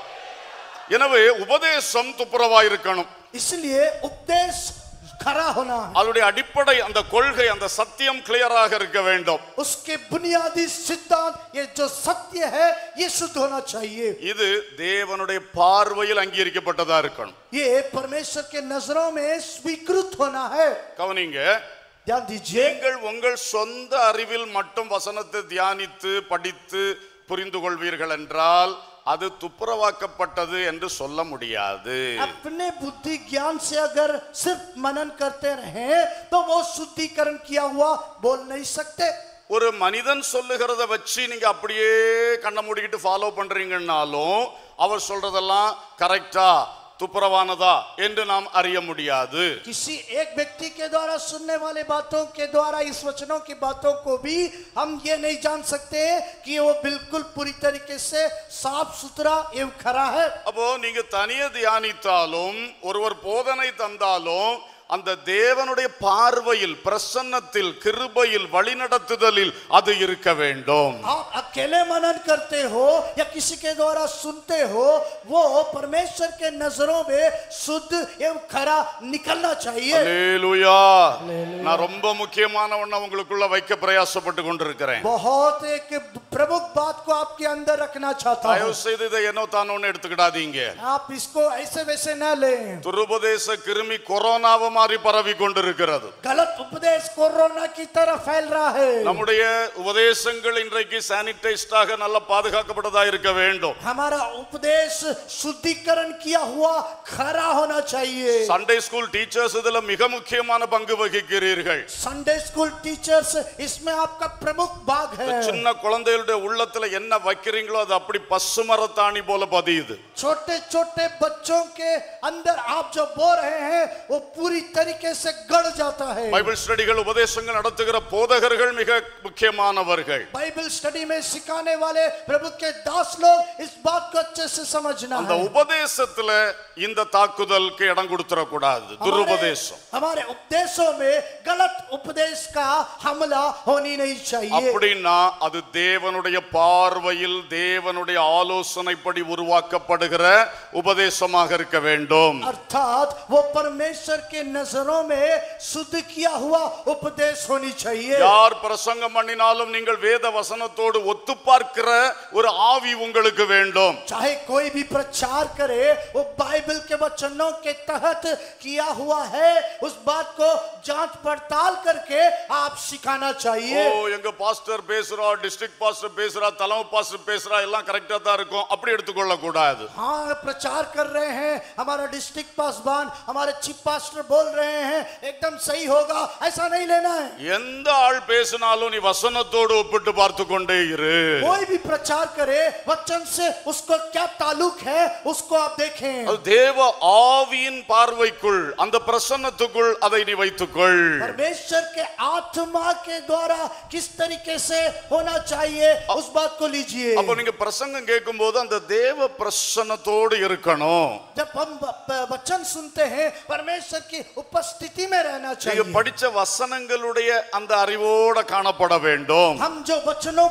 எனவே உபதேசம் துப்புரவாயிருக்கணும் इसलिए उपदेश खरा होना है அதனுடைய அடிப்படை அந்த கொள்கை அந்த சத்தியம் கிளியராக இருக்க வேண்டும் उसके बुनियादी सिद्धांत ये जो सत्य है ये शुद्ध होना चाहिए இது தேவனுடைய பார்வையில் அங்கீகரிக்கப்பட்டதா இருக்கணும் ये परमेश्वर के नजरों में स्वीकृत होना है கவனிங்க ध्यान दीजिए நீங்கள் உங்கள் சொந்த அறிவில் மட்டும் வசனத்தை தியானித்து படித்து புரிந்து கொள்வீர்கள் என்றால் அது துப்புரவாக்கப்பட்டது என்று சொல்ல முடியாது अपने बुद्धि ज्ञान से अगर सिर्फ मनन करते रहे तो वो शुद्धिकरण किया हुआ बोल नहीं सकते ஒரு மனிதன் சொல்லுகிறத வச்சு நீங்க அப்படியே கண்ணை மூடிக்கிட்டு ஃபாலோ பண்றீங்கன்னாலும் அவர் சொல்றதெல்லாம் கரெக்டா துப்புரவானதா என்று நாம் அறிய முடியாது किसी एक व्यक्ति के द्वारा सुनने वाले बातों के द्वारा इस वचनों की बातों को भी हम ये नहीं जान सकते कि वो बिल्कुल पूरी तरीके से साफ सुथरा एवं खरा है அப்போ நீங்க தனியே தியானித்தாலும் ஒருவர் போதனை தந்தாலும் அந்த தேவனுடைய பார்வையில் பிரசன்னத்தில் கிருபையில் வழிநடத்துதலில் அது இருக்க வேண்டும் आप अकेले मनन करते हो या किसी के द्वारा सुनते हो वो परमेश्वर के नजरों में शुद्ध एवं खरा निकलना चाहिए அல்லேலூயா நான் ரொம்ப முக்கியமான ஒண்ண உங்களுக்குள்ள வைக்க பிரயாசப்பட்டு கொண்டிருக்கிறேன் बहुत एक प्रमुख बात को आपके अंदर रखना चाहता हूँ தயவு செய்து இதை என்ன தானோன்னு எடுத்துக்கிடாதீங்க आप इसको ऐसे वैसे न लें துருபதேச கிருமி கொரோனாவை மாதிரி பரவி கொண்டிருக்கிறது गलत उपदेश कोरोना की तरह फैल रहा है நம்முடைய உபதேசங்கள் இன்றைக்கு சானிடைஸ்டாக நல்ல பாதுகாக்கப்பட்டதா இருக்க வேண்டும் हमारा उपदेश शुद्धिकरण किया हुआ खरा होना चाहिए சண்டே ஸ்கூல் டீச்சர்ஸ் இதுல மிக முக்கியமான பங்கு வகிக்கிறீர்கள் संडे स्कूल टीचर्स इसमें आपका प्रमुख भाग है சின்ன குழந்தைகளுடைய உள்ளத்துல என்ன வைக்கிறீங்களோ அது அப்படி பசுமரத்தாணி போல பதியுது छोटे छोटे बच्चों के अंदर आप जो बोल रहे हैं वो पूरी तरीके से गड़ जाता है பைபிள் ஸ்டடிகள் உபதேசங்கள் நடத்துகிற போதகர்கள் மிக முக்கியமானவர்கள் बाइबल स्टडी में सिखाने वाले प्रभु के दास लोग इस बात को अच्छे से समझना அந்த है உபதேசத்துல இந்த தாக்குதலுக்கு இடம் கொடுத்துடக்கூடாது हमारे, துருபதேசம் हमारे उपदेशों में गलत उपदेश का हमला होनी नहीं चाहिए அப்படின்னா அது தேவனுடைய பார்வையில் தேவனுடைய ஆலோசனைப்படி உருவாக்கப்படுகிற உபதேசமாக இருக்க வேண்டும் अर्थात वो परमेश्वर के नजरों में शुद्ध किया हुआ उपदेश होनी चाहिए யார் பிரசங்கம் பண்ணினாலும் நீங்கள் வேத வசனத்தோடு ஒத்து பார்க்கிற ஒரு ஆவி உங்களுக்கு வேண்டும் चाहे कोई भी प्रचार करे वो बाइबल के वचनों के तहत किया हुआ है उस बात को जांच पड़ताल करके आप सिखाना ஓ चाहिए எங்க பாஸ்டர் பேசுறா டிஸ்ட்ரிக்ட் பாஸ்டர் பேசுறா தலைமை பாஸ்டர் பேசுறா எல்லாம் கரெக்டா தான் இருக்கும் அப்படி எடுத்துக்கொள்ள கூடாது हाँ प्रचार कर रहे हैं हमारा डिस्ट्रिक्ट पासवान हमारे चीफ पास्टर बोल रहे हैं एकदम सही होगा ऐसा नहीं लेना है எந்த ஆள் பேசினாலும் நீ வசனத்தோடு ஒப்பிட்டு பார்த்து கொண்டே இரு कोई भी प्रचार करे वचन से उसको क्या ताल्लुक है उसको आप देखें அது தேவ ஆவியின் பார்வைக்குள் அந்த பிரசன்னத்துக்குள் அதை நீ வைத்துக்கொள் परमेश्वर के आत्मा के द्वारा किस तरीके से होना चाहिए उस बात को लीजिए அப்ப நீங்க பிரசங்கம் கேட்கும் போது அந்த தேவ பிரசன்னத்தோடு இருக்கணும் जब हम ब- ब- वचन सुनते हैं परमेश्वर की उपस्थिति में रहना நீங்க चाहिए படிச்ச வசனங்களுடைய அந்த அறிவோட காணப்பட வேண்டும் हम जो वचनों को पढ़े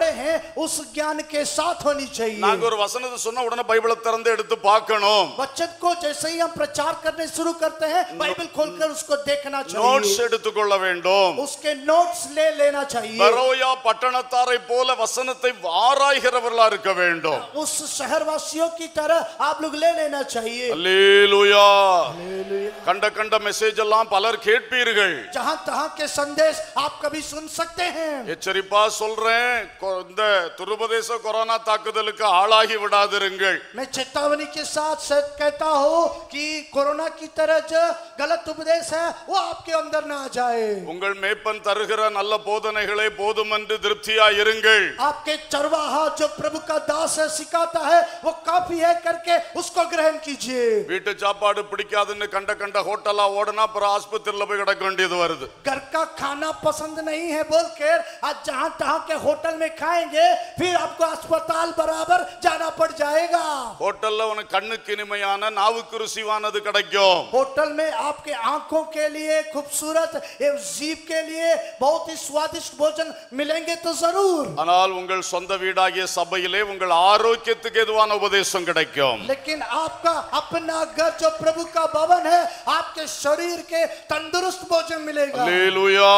रहे हैं उस ज्ञान के साथ होनी चाहिए நாங்க ஒரு வசனத்தை சொன்னா உடனே பைபிளை திறந்து எடுத்து பார்க்கணும் वचन को जैसे ही हम प्रचार करने शुरू करते हैं बाइबल खोलकर उसको देखना நோட்ஸ் चाहिए எடுத்துக்கொள்ள வேண்டும் उसके नोट्स ले लेना चाहिए பரோயா பட்டணத்தாரை போல வசனத்தை ஆராய்கிறவர்களா இருக்க வேண்டும் उस शहरवासियों की तरह आप लोग ले लेना चाहिए அல்லேலூயா हालेलुया। கண்ட கண்ட மெசேஜ் எல்லாம் பலர் கேட்பீர்கள் जहां तहां के संदेश आप कभी सुन सकते हैं எச்சரிப்பா சொல்றேன் கொ- இந்த துருபதேச கொரோனா தாக்குதலுக்கு ஆளாகி விடாதிருங்கள் मैं चेतावनी के साथ सच कहता हूं कि कोरोना की तरह जो गलत उपदेश है वो आपके अंदर ना आ जाए உங்கள் மேய்ப்பன் தருகிற நல்ல போதனைகளை போதுமென்று திருப்தியா இருங்கள் आपके चरवाहा जो प्रभु का दास है सिखाता है वो काफी है करके उसको ग्रहण कीजिए வீட்டு சாப்பாடு பிடிக்காதுன்னு கண்ட கண்ட ஹோட்டலா ஓடனா அப்புறம் ஆஸ்பத்திரியில போய் கிடக்க வேண்டியது வருது घर का खाना पसंद नहीं है बोलकर आज जहां तहां के होटल में खाएंगे फिर आपको अस्पताल बराबर जाना पड़ जाएगा ஹோட்டல்ல உனக்கு கண்ணுக்கு இனிமையான நாவுக்கு ருசிவானது கிடைக்கும் होटल में आपके आंखों के लिए खूबसूरत एवं जीव के लिए बहुत ही स्वादिष्ट भोजन मिलेंगे तो जरूर ஆனால் உங்கள் சொந்த வீடாகிய சபையிலே உங்கள் ஆரோக்கியத்துக்கு எதுவான உபதேசம் கிடைக்கும் लेकिन आपका अपना घर जो प्रभु का भवन है आपके शरीर के तंदुरुस्त भोजन मिलेगा அல்லேலூயா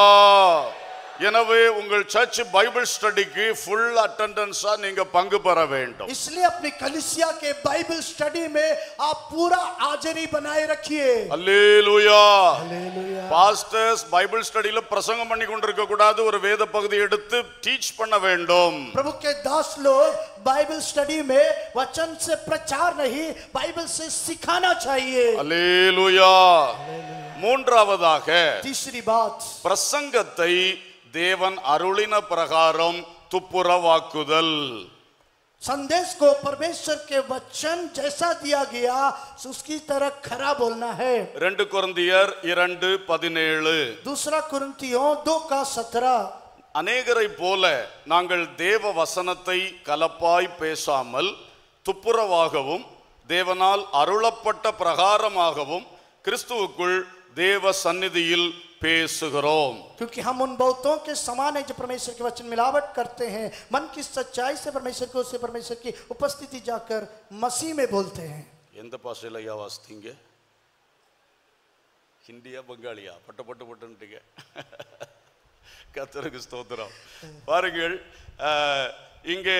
எனவே உங்கள் சர்ச் பைபிள் ஸ்டடிக்கு ஃபுல் அட்டெண்டன்ஸா நீங்க பங்கு பெற வேண்டும் इसलिए अपनी कलिसिया के बाइबल स्टडी में आप पूरा हाजिरी बनाए रखिए அல்லேலூயா हालेलुया பாஸ்டர்ஸ் பைபிள் ஸ்டடியில பிரசங்கம் பண்ணி கொண்டிருக்க கூடாது ஒரு வேத பகுதி எடுத்து டீச் பண்ண வேண்டும் प्रभु के दास लोग बाइबल स्टडी में वचन से प्रचार नहीं बाइबल से सिखाना चाहिए அல்லேலூயா மூன்றாவதாக तीसरी बात பிரசங்கத்தை தேவன் அருளின பிரகாரம் துப்புரவாக்குதல் संदेश को परमेश्वर के वचन जैसा दिया गया उसकी तरह खरा बोलना है ரெண்டு கொரிந்தியர் இரண்டு பதினேழு दूसरा कुरंतियों दो का सत्रह அநேகரை போல நாங்கள் தேவ வசனத்தை கலப்பாய் பேசாமல் துப்புரவாகவும் தேவனால் அருளப்பட்ட பிரகாரமாகவும் கிறிஸ்துவுக்குள் தேவ சந்நிதியில் பேசுகிறோம் क्योंकि हम उन बहुतों के समान है जो परमेश्वर के वचन मिलावट करते हैं मन की सच्चाई से परमेश्वर को उससे परमेश्वर की उपस्थिति जाकर मसीह में बोलते हैं எந்த பாஷையில் ஐயா வாசித்தீங்க ஹிந்தியா பங்காளியா பட்ட பட்டு பட்டுன்ட்டீங்க கத்தருக்கு ஸ்தோத்திரம் பாருங்கள் அஹ், இங்கே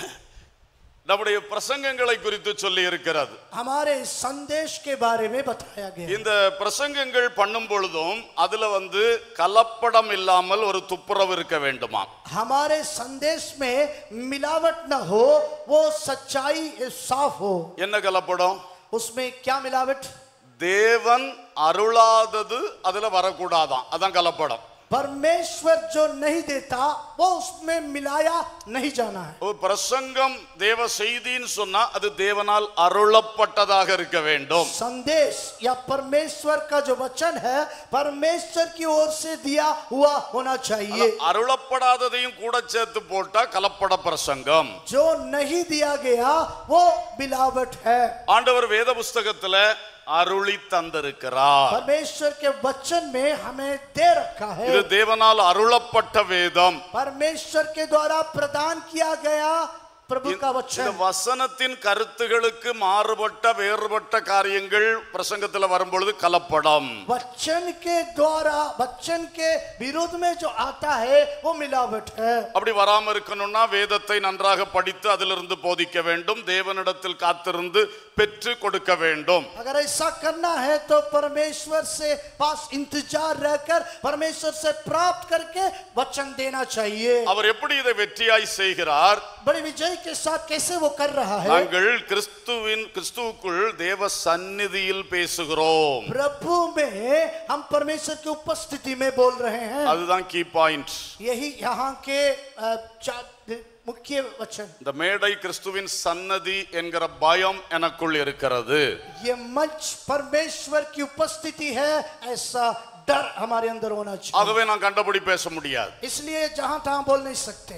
நம்முடைய பிரசங்கங்களை குறித்து சொல்லி இருக்கிறது हमारे संदेश के बारे में बताया गया है। இந்த பிரசங்கங்கள் பண்ணும் பொழுதும் அதுல வந்து கலப்படம் இல்லாமல் ஒரு துப்புரவு இருக்க வேண்டுமா हमारे संदेश में मिलावट न हो वो सच्चाई साफ हो என்ன கலப்படம் उसमें क्या मिलावट தேவன் அருளாதது அதுல வரக்கூடாதாம் அதான் கலப்படம் परमेश्वर जो नहीं देता वो उसमें मिलाया नहीं जाना है ஒரு பிரசங்கம் தேவ செய்தின்னு சொன்னா அது தேவனால் அருளப்பட்டதாக இருக்க வேண்டும் संदेश या परमेश्वर का जो वचन है परमेश्वर की ओर से दिया हुआ होना चाहिए அருளப்படாததையும் கூட சேர்த்து போட்டா கலப்பட பிரசங்கம் जो नहीं दिया गया वो मिलावट है ஆண்டவர் வேத புஸ்தகத்துல அருளி தந்திருக்கிறார் परमेश्वर के वचन में हमें दे रखा है இது தேவனால் அருளப்பட்ட வேதம் परमेश्वर के द्वारा प्रदान किया गया प्रभु का இந்த वचन வசனத்தின் கருத்துகளுக்கு மாறுபட்ட வேறுபட்ட காரியங்கள் பிரசங்கத்துல வரும்பொழுது கலப்படம் वचन के द्वारा वचन के विरोध में जो आता है वो मिलावट है அப்படி வராம இருக்கணும்னா வேதத்தை நன்றாக படித்து அதிலிருந்து போதிக்க வேண்டும் தேவனிடத்தில் காத்திருந்து பெற்று கொடுக்க வேண்டும் अगर ऐसा करना है तो परमेश्वर से पास इंतजार रहकर परमेश्वर से प्राप्त करके वचन देना चाहिए அவர் எப்படி இதை வெற்றியாய் செய்கிறார் बड़े विजय के साथ कैसे वो कर रहा है நாங்கள் கிறிஸ்துவின் கிறிஸ்துவுக்குள் தேவ சந்நிதியில் பேசுகிறோம் प्रभु में हम परमेश्वर की उपस्थिति में बोल रहे हैं அதுதான் கீ பாயிண்ட் यही यहाँ के अ, चा- मुख्य वचन இந்த மேடை கிறிஸ்துவின் சன்னதி என்கிற பயம் எனக்குள் இருக்கிறது ये मंच परमेश्वर की उपस्थिति है ऐसा डर हमारे अंदर होना चाहिए ஆகவே நான் கண்டபடி பேச முடியாது इसलिए जहां तहां बोल नहीं सकते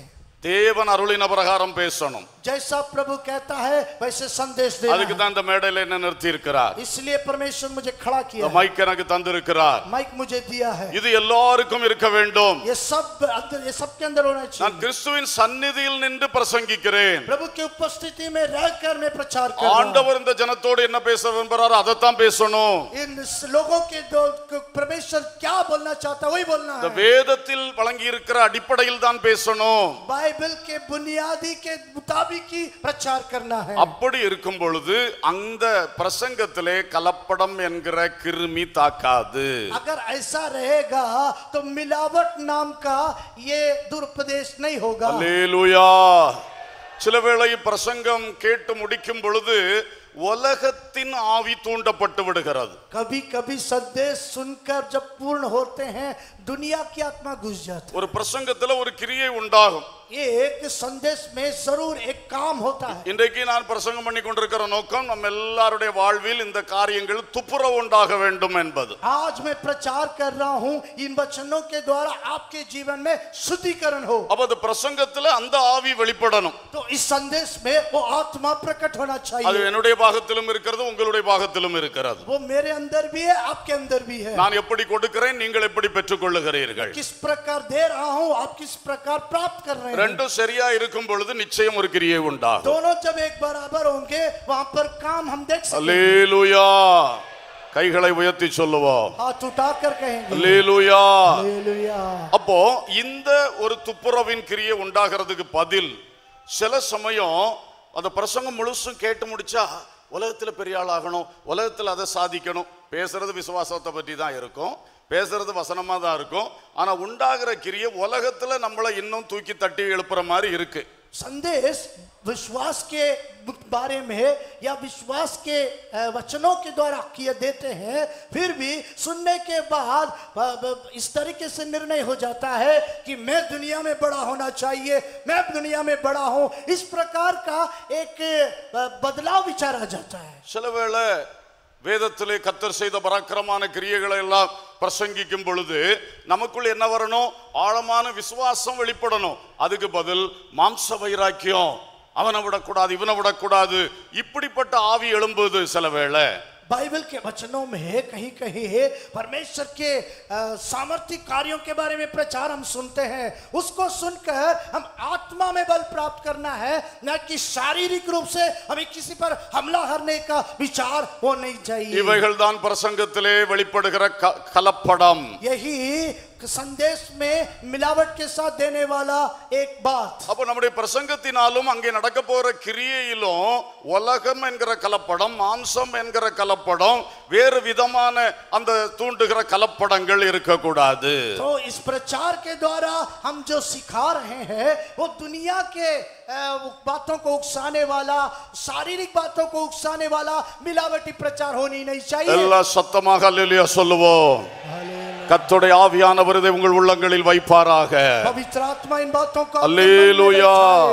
தேவன் அருளின பிரகாரம் பேசணும் जैसा प्रभु कहता है वैसे संदेश देना அதுக்கு है। தான் இந்த மேடையில என்ன நிறுத்தி இருக்கிறார் इसलिए परमेश्वर मुझे खड़ा किया இந்த है। மைக் எனக்கு தந்திருக்கிறார் माइक मुझे दिया है இது எல்லாருக்கும் இருக்க வேண்டும் ये सब अंदर ये सबके अंदर होना நான் चाहिए கிறிஸ்துவின் சந்நிதியில் நின்று பிரசங்கிக்கிறேன் प्रभु की उपस्थिति में रहकर मैं प्रचार कर रहा हूं। ஆண்டவர் இந்த ஜனத்தோடு என்ன பேச விரும்புறாரோ அதைத்தான் பேசணும் इन लोगों के दो को परमेश्वर क्या बोलना चाहता है वही बोलना இந்த है வேதத்தில் வழங்கி இருக்கிற அடிப்படையில் தான் பேசணும் बाइबल के बुनियादी के मुताबिक ही प्रचार करना है அப்படி இருக்கும் பொழுது அந்த பிரசங்கத்திலே கலப்படம் என்கிற கிருமி தாக்காது अगर ऐसा रहेगा तो मिलावट नाम का ये दुरुपदेश नहीं होगा அல்லேலூயா சில வேளை பிரசங்கம் கேட்டு முடிக்கும் பொழுது உலகத்தின் ஆவி தூண்டப்பட்டு விடுகிறது कभी कभी संदेश सुनकर जब पूर्ण होते हैं दुनिया की आत्मा घुस जाती ஒரு பிரசங்கத்துல ஒரு கிரியை உண்டாகும் है एक संदेश में जरूर एक काम होता है இன்றைக்கு நான் பிரசங்கம் பண்ணி கொண்டிருக்கிற நோக்கம் நம்ம எல்லாருடைய வாழ்வில் இந்த காரியங்கள் துப்புரவு உண்டாக வேண்டும் என்பது आज मैं प्रचार कर रहा हूं इन वचनों के द्वारा आपके जीवन में शुद्धिकरण हो அப்ப அந்த பிரசங்கத்துல அந்த ஆவி வெளிப்படணும் तो इस संदेश में वो आत्मा प्रकट होना அது चाहिए என்னுடைய பாகத்திலும் இருக்கிறது உங்களுடைய பாகத்திலும் இருக்கிறது वो मेरे अंदर भी है आपके अंदर भी है நான் எப்படி கொடுக்கிறேன் நீங்கள் எப்படி பெற்றுக்கொள்ளுகிறீர்கள் किस प्रकार दे रहा हूं आप किस प्रकार प्राप्त कर रहे हैं ரெண்டும் சரியா இருக்கும் பொழுது நிச்சயம் ஒரு கிரியை உண்டாகும் दोनों जब एक बराबर होंगे वहां पर काम हम देख सकते அல்லேலூயா கைகளை உயர்த்தி சொல்லுவோம் हाथ उठाकर कहेंगे அல்லேலூயா हालेलुया அப்போ இந்த ஒரு துப்புரவின் கிரியை உண்டாகிறதுக்கு பதில் சில சமயம் அந்த பிரசங்கம் முழுசும் கேட்டு முடிச்சா உலகத்துல பெரிய ஆள் ஆகணும் உலகத்துல அதை சாதிக்கணும் பேசுறது விசுவாசத்தை பற்றி தான் இருக்கும் பேசுறது வசனமா தான் இருக்கும் ஆனா உண்டாகிற கிரியை உலகத்துல நம்மளை இன்னும் தூக்கி தட்டி எழுப்புற மாதிரி இருக்கு संदेश विश्वास के बारे में या विश्वास के अ, वचनों के द्वारा किए देते हैं फिर भी सुनने के बाद अ, ब- इस तरीके से निर्णय हो जाता है कि मैं दुनिया में बड़ा होना चाहिए मैं दुनिया में बड़ा हूं इस प्रकार का एक अ, बदलाव विचार आ जाता है சில வேளை வேதத்திலே கத்தர் செய்த பராக்கிரமான கிரியைகளை எல்லாம் பிரசங்கிக்கும் பொழுது நமக்குள்ள என்ன வரணும் ஆழமான விசுவாசம் வெளிப்படணும் அதுக்கு பதில் மாம்ச வைராக்கியம் அவனை விடக்கூடாது இவனை விடக்கூடாது இப்படிப்பட்ட ஆவி எழும்புது சில வேளை बाइबल के वचनों में कहीं कहीं परमेश्वर के अ, सामर्थ्य कार्यों के बारे में प्रचार हम सुनते हैं उसको सुनकर हम आत्मा में बल प्राप्त करना है न कि शारीरिक रूप से हमें किसी पर हमला करने का विचार होना नहीं चाहिए இவைகள் தான் பிரசங்கத்திலே வெளிப்படுகிற க- கலப்படம் यही संदेश में मिलावट के साथ देने वाला एक बात அப்போ நம்முடைய பிரசங்கத்தினாலும் அங்கே நடக்க போற கிரியையிலும் உலகம் என்கிற கலப்படம் மாம்சம் என்கிற கலப்படம் வேறு விதமான அந்த தூண்டுகிற கலப்படங்கள் இருக்கக்கூடாது तो इस प्रचार के द्वारा हम जो सिखा रहे हैं वो दुनिया के अ, बातों को उकसाने वाला शारीरिक बातों को उकसाने वाला मिलावटी प्रचार होनी नहीं चाहिए எல்லா சத்தமாக அல்லேலூயா சொல்லுவோம் கர்த்தருடைய ஆவியானவர் இதை உங்கள் உள்ளங்களில் வைப்பாராக पवित्र आत्मा इन बातों का அல்லேலூயா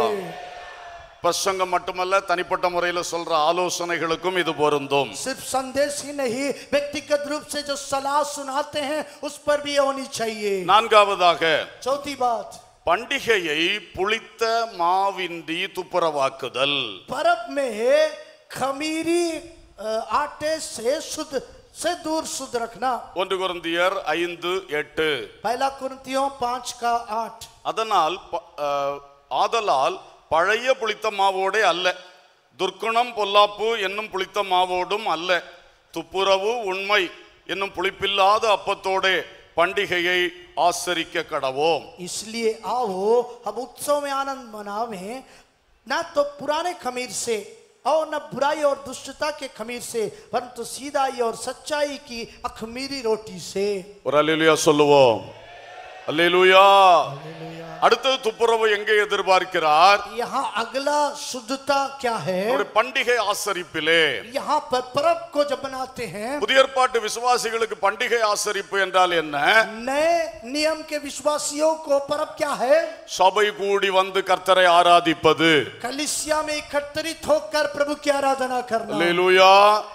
பிரசங்கம் மட்டுமல்ல தனிப்பட்ட முறையில் சொல்ற ஆலோசனைகளுக்கும் இது பொருந்தும் सिर्फ संदेश ही नहीं व्यक्तिगत रूप से जो सलाह सुनाते हैं उस पर भी होनी चाहिए நான்காவதாக चौथी बात பண்டிகையை புளித்த மாவின்றி துப்புரவாக்குதல் पर्व में खमीरी अ, आटे से शुद्ध से दूर शुद्ध रखना ஒன்று குருந்தியர் ஐந்து எட்டு पहला कुरंतियों पांच का आठ அதனால் ப- அஹ், ஆதலால் பழைய புளித்த மாவோடே அல்ல துர்க்குணம் பொல்லாப்பு என்னும் புளித்த மாவோடும் அல்ல துப்புரவு உண்மை என்னும் புளிப்பில்லாத அப்பத்தோடே பண்டிகையை ஆசரிக்க கடவோம் इसलिए आओ हम उत्सव में आनंद मनावें ना तो पुराने खमीर से और न बुराई और दुष्टता के खमीर से परंतु सीधाई और सच्चाई की अखमीरी रोटी से ஒரு அல்லேலூயா சொல்லுவோம் அல்லேலூயா அடுத்தது துப்புரவு எங்கே எதிர்பார்க்கிறார் यहाँ अगला शुद्धता क्या है நம்முடைய பண்டிகை ஆசரிப்பிலே यहाँ पर पर्व को जब बनाते हैं புதிய ஏற்பாட்டு விசுவாசிகளுக்கு பண்டிகை ஆசரிப்பு என்றால் என்ன नए नियम के विश्वासियों को पर्व क्या है சபை கூடி வந்து கர்த்தரை ஆராதிப்பது कलिसिया में एकत्रित होकर प्रभु की आराधना करना அல்லேலூயா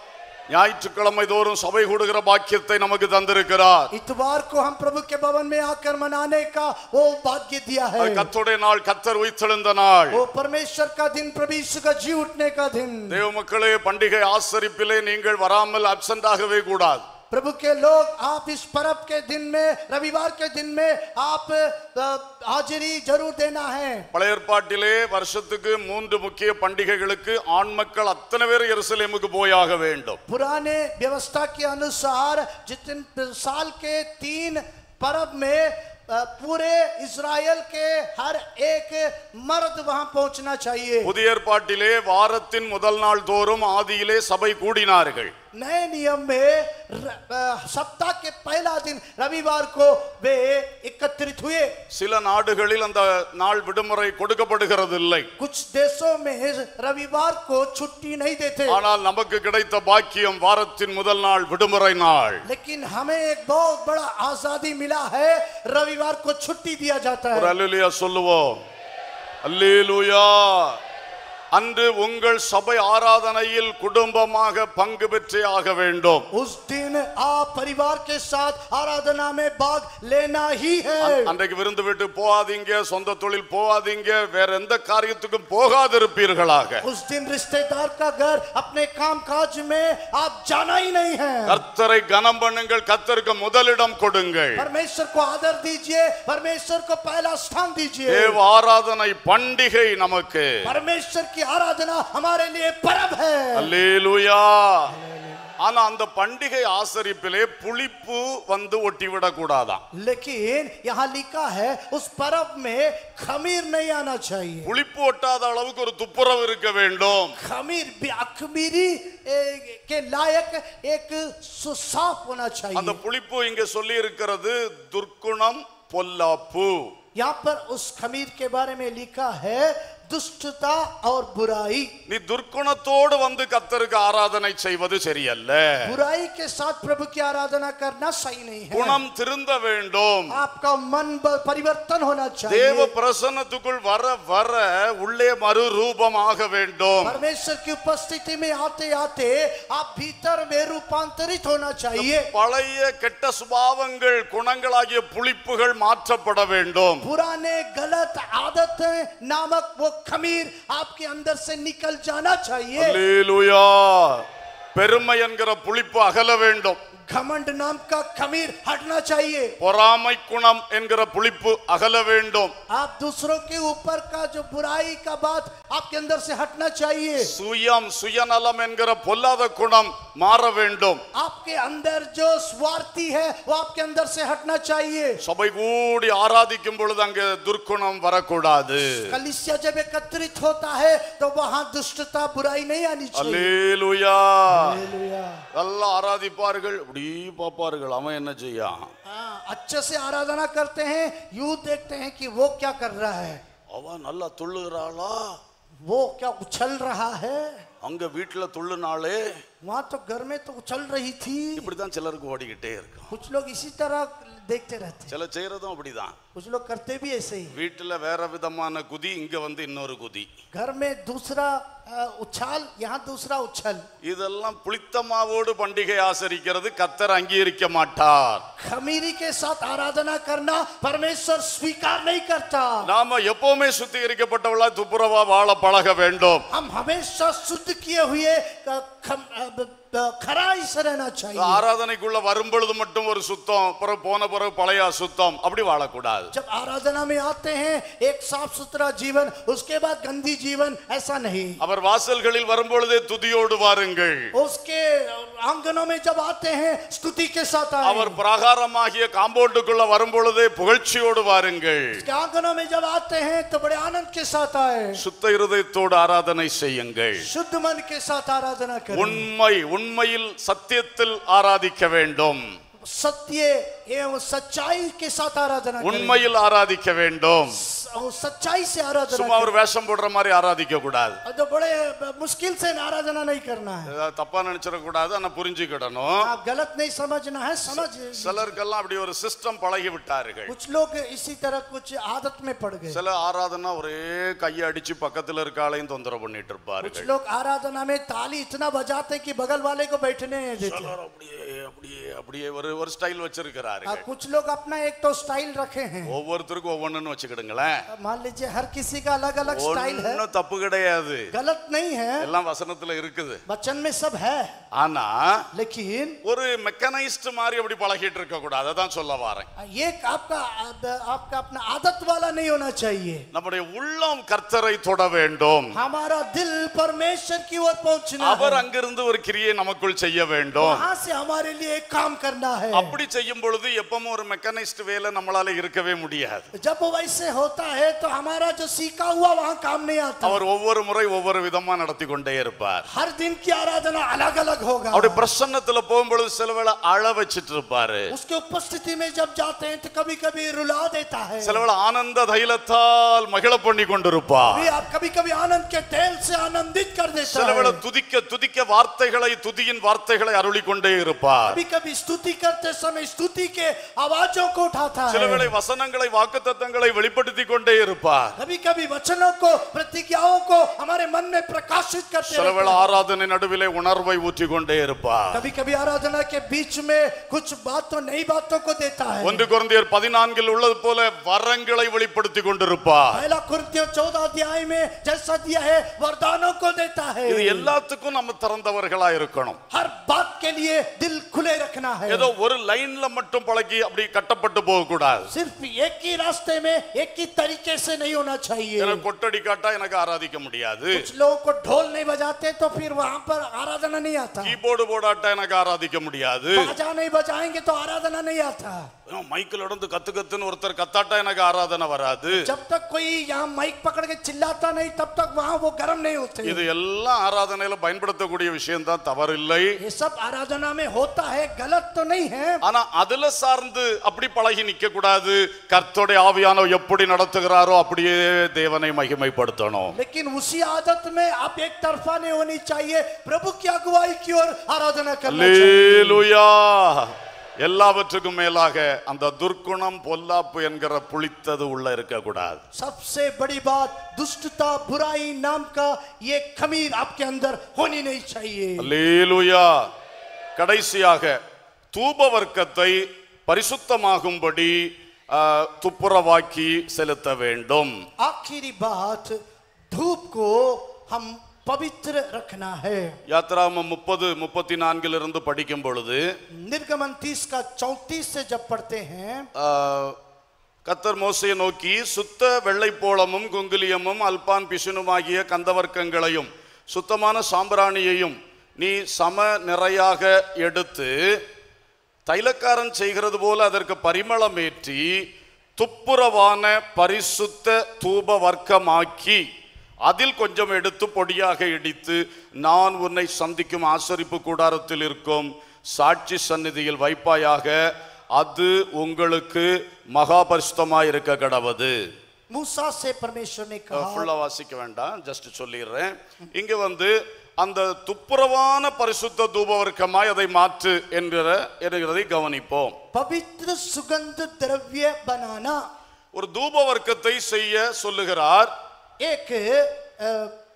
ஞாயிற்றுக்கிழமை தோறும் சபை கூடுகிற பாக்கியத்தை நமக்கு தந்திருக்கிறார் इतवार को हम प्रभु के भवन में आकर मनाने का वो भाग्य दिया है அது கர்த்தருடைய நாள் கத்தர் உயிர்த்தெழுந்த நாள் वो परमेश्वर का दिन प्रभु यीशु का जी उठने का दिन தேவ மக்களே பண்டிகை ஆசரிப்பிலே நீங்கள் வராமல் அப்சென்ட் ஆகவே கூடாது प्रभु के लोग आप इस पर्व के दिन में रविवार के दिन में आप अ, हाजिरी जरूर देना है பழைய ஏற்பாட்டிலே வருஷத்துக்கு மூன்று முக்கிய பண்டிகைகளுக்கு ஆண் மக்கள் அத்தனை பேர் எருசலேமுக்கு போயாக வேண்டும் पुराने व्यवस्था के अनुसार जितने साल के तीन पर्व में अ, पूरे इज़राइल के हर एक मर्द वहां पहुंचना चाहिए புதிய ஏற்பாட்டிலே வாரத்தின் முதல் நாள் தோறும் ஆதியிலே சபை கூடினார்கள் नए नियम में र- अ, सप्ताह के पहला दिन रविवार को वे एकत्रित हुए சில நாடுகளில் அந்த நாள் விடுமுறை கொடுக்கப்படுகிறது இல்லை कुछ देशों में रविवार को छुट्टी नहीं देते ஆனால் நமக்கு கிடைத்த பாக்கியம் வாரத்தின் முதல் நாள் விடுமுறை நாள் लेकिन हमें एक बहुत बड़ा आजादी मिला है रविवार को छुट्टी दिया जाता ஒரு है அல்லேலூயா சொல்லுவோம் அல்லேலூயா அன்று உங்கள் சபை ஆராதனையில் குடும்பமாக பங்கு பெற்றே ஆக வேண்டும் उस दिन आप परिवार के साथ आराधना में भाग लेना ही है அன்றைக்கு விருந்து விட்டு போகாதீங்க சொந்த தொழில் போகாதீங்க வேற எந்த காரியத்துக்கும் போகாதிருப்பீர்களாக उस दिन रिश्तेदार का घर अपने काम काज में आप जाना ही नहीं है கர்த்தரை கனம் பண்ணுங்கள் கர்த்தருக்கு முதலிடம் கொடுங்கள் परमेश्वर को आदर दीजिए परमेश्वर को पहला स्थान दीजिए தேவ ஆராதனை பண்டிகை நமக்கு परमेश्वर की आराधना हमारे लिए पर्व है அல்லேலூயா ஆனா அந்த பண்டிகை ஆசரிப்பிலே புளிப்பு வந்து ஒட்டிவிடக் கூடாதாம் लेकिन यहाँ लिखा है उस पर्व में खमीर नहीं आना चाहिए புளிப்பு ஒட்டாத அளவுக்கு ஒரு துப்புரவு இருக்க வேண்டும் खमीर भी अखमीरी ए, के लायक एक सुसाफ होना அந்த चाहिए புளிப்பு இங்க சொல்லி இருக்கிறது துர்க்குணம் பொல்லாப்பு यहाँ पर उस खमीर के बारे में लिखा है दुष्टता और बुराई நீ துர்க்குணத்தோடு வந்து கத்தருக்கு ஆராதனை செய்வது சரியல்ல बुराई के साथ प्रभु की आराधना करना सही नहीं है குணம் திருந்த வேண்டும் आपका मन ब- परिवर्तन होना தேவ चाहिए பிரசன்னத்துக்குள் வர வர உள்ளே மறுரூபமாக வேண்டும் परमेश्वर की उपस्थिति में आते आते आप भीतर में रूपांतरित होना चाहिए பழைய கெட்ட சுபாவங்கள் குணங்களாகிய புளிப்புகள் மாற்றப்பட வேண்டும் पुराने गलत आदतें नामक वो खमीर आपके अंदर से निकल जाना चाहिए அல்லேலூயா பெருமை என்கிற புளிப்பு அகல வேண்டும் घमंड नाम का खमीर हटना चाहिए பொறாமை குணம் என்கிற புளிப்பு அகல வேண்டும் आप दूसरों के ऊपर का जो बुराई का बात आपके अंदर से हटना चाहिए சுயம் சுயநலம் என்கிற பொல்லாத குணம் மாற வேண்டும் आपके अंदर जो स्वार्थी है वो आपके अंदर से हटना चाहिए சபை கூடி ஆராதிக்கும் பொழுது அங்கே துர்க்குணம் வரக்கூடாது कलिसिया जब एकत्रित होता है तो वहां दुष्टता बुराई नहीं आनी चाहिए அல்லேலூயா हालेलुया। நல்லா ஆராதிப்பார்கள் இப்படி பார்ப்பார்கள் அவன் என்ன செய்யான் हाँ, अच्छे से आराधना करते हैं यूं देखते हैं कि वो क्या कर रहा है அவன் நல்லா துள்ளுகிறாளா वो क्या उछल रहा है அங்க வீட்டுல துள்ளுனாலே वहां तो घर में तो उछल रही थी இப்படிதான் சிலருக்கு ஓடிக்கிட்டே இருக்கும் कुछ लोग इसी तरह देखते रहते हैं சில செய்யறதும் அப்படிதான் कुछ लोग करते भी ऐसे ही வீட்டுல வேற விதமான குதி இங்க வந்து இன்னொரு குதி घर में दूसरा अ, उछाल यहाँ दूसरा उछल இதெல்லாம் புளித்தமாவோடு பண்டிகை ஆசரிக்கிறது கத்தர் அங்கீகரிக்க மாட்டார் खमीरी के साथ आराधना करना परमेश्वर स्वीकार नहीं करता நாம எப்பவுமே சுத்திகரிக்கப்பட்டவளா துப்புரவா வாழ பழக வேண்டும் हम हमेशा शुद्ध किए हुए अ, खम- अ, ब- ब- खराई से रहना चाहिए ஆராதனைக்குள்ள வரும் பொழுது மட்டும் ஒரு சுத்தம் பிறகு போன பிறகு பழைய சுத்தம் அப்படி வாழக்கூடாது जब आराधना में आते हैं एक साफ सुथरा जीवन उसके बाद गंदी जीवन ऐसा नहीं அவர் வாசல்களில் வரும்பொழுதே துதியோடு வாருங்கள் उसके आंगनों में जब आते हैं स्तुति के साथ आए அவர் பிரகாரமாகிய காம்பவுண்டுக்குள்ள வரும்பொழுதே புகழ்ச்சியோடு வாருங்கள் उसके आंगनों में जब आते हैं तो बड़े आनंद के साथ आए சுத்த இருதயத்தோடு ஆராதனை செய்யுங்கள் शुद्ध मन के साथ आराधना करें உண்மை உண்மையில் சத்தியத்தில் ஆராதிக்க வேண்டும் सत्य एवं सच्चाई के साथ आराधना करें உண்மையில் ஆராதிக்க வேண்டும் और सच्चाई से आराधना சும்மா ஒரு வேஷம் போடுற மாதிரி ஆராதிக்க கூடாது करें। तो बड़े मुश्किल से आराधना नहीं करना है ஏதாவது தப்பா நினைச்சிட கூடாது ஆனா புரிஞ்சுக்கிடணும் आप गलत नहीं समझना है समझ சிலருக்கெல்லாம் அப்படி ஒரு சிஸ்டம் பழகி விட்டார்கள் कुछ लोग इसी तरह कुछ आदत में पड़ गए சில ஆராதனா ஒரே கையை அடிச்சு பக்கத்துல இருக்க ஆளையும் தொந்தரவு பண்ணிட்டு कुछ இருப்பார்கள் लोग आराधना में ताली इतना बजाते हैं कि बगल वाले को बैठने नहीं देते சிலர் அப்படியே அப்படியே அப்படியே ஒரு ஒரு ஸ்டைல் வச்சிருக்கிறார்கள் और कुछ लोग अपना एक तो स्टाइल रखे हैं ஒவ்வொருத்தருக்கும் ஒவ்வொன்னு வச்சுக்கிடுங்களேன் मान लीजिए हर किसी का अलग अलग स्टाइल है ஒன்னும் தப்பு கிடையாது गलत नहीं है எல்லாம் வசனத்துல இருக்குது वचन में सब है ஆனா लेकिन ஒரு மெக்கனைஸ்ட் மாதிரி அப்படி பழகிட்டு இருக்க கூடாது அதான் சொல்ல வரேன் ये आपका आपका अपना आदत वाला नहीं होना चाहिए நம்முடைய உள்ளம் கர்த்தரை தொட வேண்டும் हमारा दिल परमेश्वर की ओर पहुंचना அவர் है அங்கிருந்து ஒரு கிரியை நமக்குள் செய்ய வேண்டும் वहां से हमारे लिए एक काम करना है அப்படி செய்யும் பொழுது எப்பவும் ஒரு மெக்கனைஸ்ட் வேலை நம்மளால இருக்கவே முடியாது जब वैसे होता है तो हमारा जो सीखा हुआ वहां काम नहीं आता அவர் ஒவ்வொரு முறை ஒவ்வொரு விதமா நடத்தி கொண்டே இருப்பார் हर दिन की आराधना अलग अलग होगा அப்படி பிரசன்னத்துல போகும்பொழுது சில வேளை அழ வச்சிட்டு இருப்பாரு उसके उपस्थिति में जब जाते हैं तो कभी कभी रुला देता है சில வேளை ஆனந்த தைலத்தால் மகிழ பண்ணி கொண்டிருப்பார் कभी आप कभी कभी आनंद के तेल से आनंदित कर देता சில வேளை है துதிக்க துதிக்க வார்த்தைகளை துதியின் வார்த்தைகளை அருளி கொண்டே இருப்பார் कभी कभी स्तुति करते समय स्तुति के आवाजों को उठाता சில है வேளை வசனங்களை வாக்குத்தத்தங்களை வெளிப்படுத்தி கொண்டே இருப்பார் कभी कभी वचनों को प्रतिज्ञाओं को हमारे मन में प्रकाशित करते சில रहता வேளை है। ஆராதனை நடுவிலே உணர்வை ஊற்றி கொண்டே இருப்பார் कभी कभी आराधना के बीच में कुछ बातों नई बातों को देता है ஒன்று குழந்தையர் பதினான்கில் உள்ளது போல வரங்களை வெளிப்படுத்தி கொண்டிருப்பார் पहला कुर्तियों चौदह अध्याय में जैसा दिया है वरदानों को देता है இது எல்லாத்துக்கும் நம்ம திறந்தவர்களா இருக்கணும் हर बात के लिए दिल खुले रखना है ஏதோ ஒரு லைன்ல மட்டும் பழகி அப்படி கட்டப்பட்டு போக கூடாது सिर्फ एक ही रास्ते में एक ही तरीके से नहीं होना चाहिए எனக்கு கொட்டடி காட்டா எனக்கு ஆராதிக்க முடியாது कुछ लोगों को ढोल नहीं बजाते तो फिर वहां पर आराधना नहीं आता கீபோர்டு போடாட்டா எனக்கு ஆராதிக்க முடியாது बाजा नहीं बजाएंगे तो आराधना नहीं आता மைக்கில் இடந்து கத்து கத்துன்னு ஒருத்தர் கத்தாட்டா எனக்கு ஆராதனை வராது जब तक कोई यहाँ माइक पकड़ के चिल्लाता नहीं तब तक वहां वो गर्म नहीं होते இது எல்லாம் ஆராதனையில பயன்படுத்தக்கூடிய விஷயம் தான் தவறில்லை ये सब आराधना में होता है गलत तो नहीं है ஆனா அதுல சார்ந்து அப்படி பழகி நிக்க கூடாது கர்த்தருடைய ஆவியானவர் எப்படி நடத்துகிறாரோ அப்படியே தேவனை மகிமைப்படுத்தணும் लेकिन उसी आदत में आप एक तरफा नहीं होनी चाहिए प्रभु की अगुवाई की ओर आराधना करना चाहिए அல்லேலூயா எல்லாவற்றுக்கும் மேலாக அந்த துர்க்குணம் பொல்லாப்பு என்கிற புளித்தது உள்ள இருக்கக்கூடாது सबसे बड़ी बात दुष्टता बुराई नाम का ये खमीर आपके अंदर होनी नहीं चाहिए அல்லேலூயா கடைசியாக தூப வர்க்கத்தை பரிசுத்தமாகும்படி ஆ, துப்புரவாக்கி செலுத்த வேண்டும் आखिरी बात धूप को हम पवित्र रखना है யாத்ராமம் முப்பது முப்பத்தி நான்கிலிருந்து படிக்கும் பொழுது निर्गमन तीस का चौतीस से जब पढ़ते हैं ஆ, கத்தர் மோசையை நோக்கி சுத்த வெள்ளைப்போளமும் குங்குலியமும் அல்பான் பிசுனுமாகிய கந்தவர்க்கங்களையும் சுத்தமான சாம்பிராணியையும் நீ சம நிறையாக எடுத்து தைலக்காரன் செய்கிறது போல அதற்கு பரிமளமேற்றி துப்புரவான பரிசுத்த தூப வர்க்கமாக்கி அதில் கொஞ்சம் எடுத்து பொடியாக இடித்து நான் உன்னை சந்திக்கும் ஆசரிப்பு கூடாரத்தில் இருக்கும் சாட்சி சந்நிதியில் வைப்பாயாக அது உங்களுக்கு மகா பரிசுத்தமாய் இருக்க கடவது मूसा से परमेश्वर ने कहा ஃபுல்லா வாசிக்க வேண்டாம் ஜஸ்ட் சொல்லிடுறேன் இங்க வந்து அந்த துப்புரவான பரிசுத்த தூபவர்க்கமாய் அதை மாற்று என்கிற என்கிறதை கவனிப்போம் पवित्र सुगंध द्रव्य बनाना ஒரு தூப வர்க்கத்தை செய்ய சொல்லுகிறார் एक अ,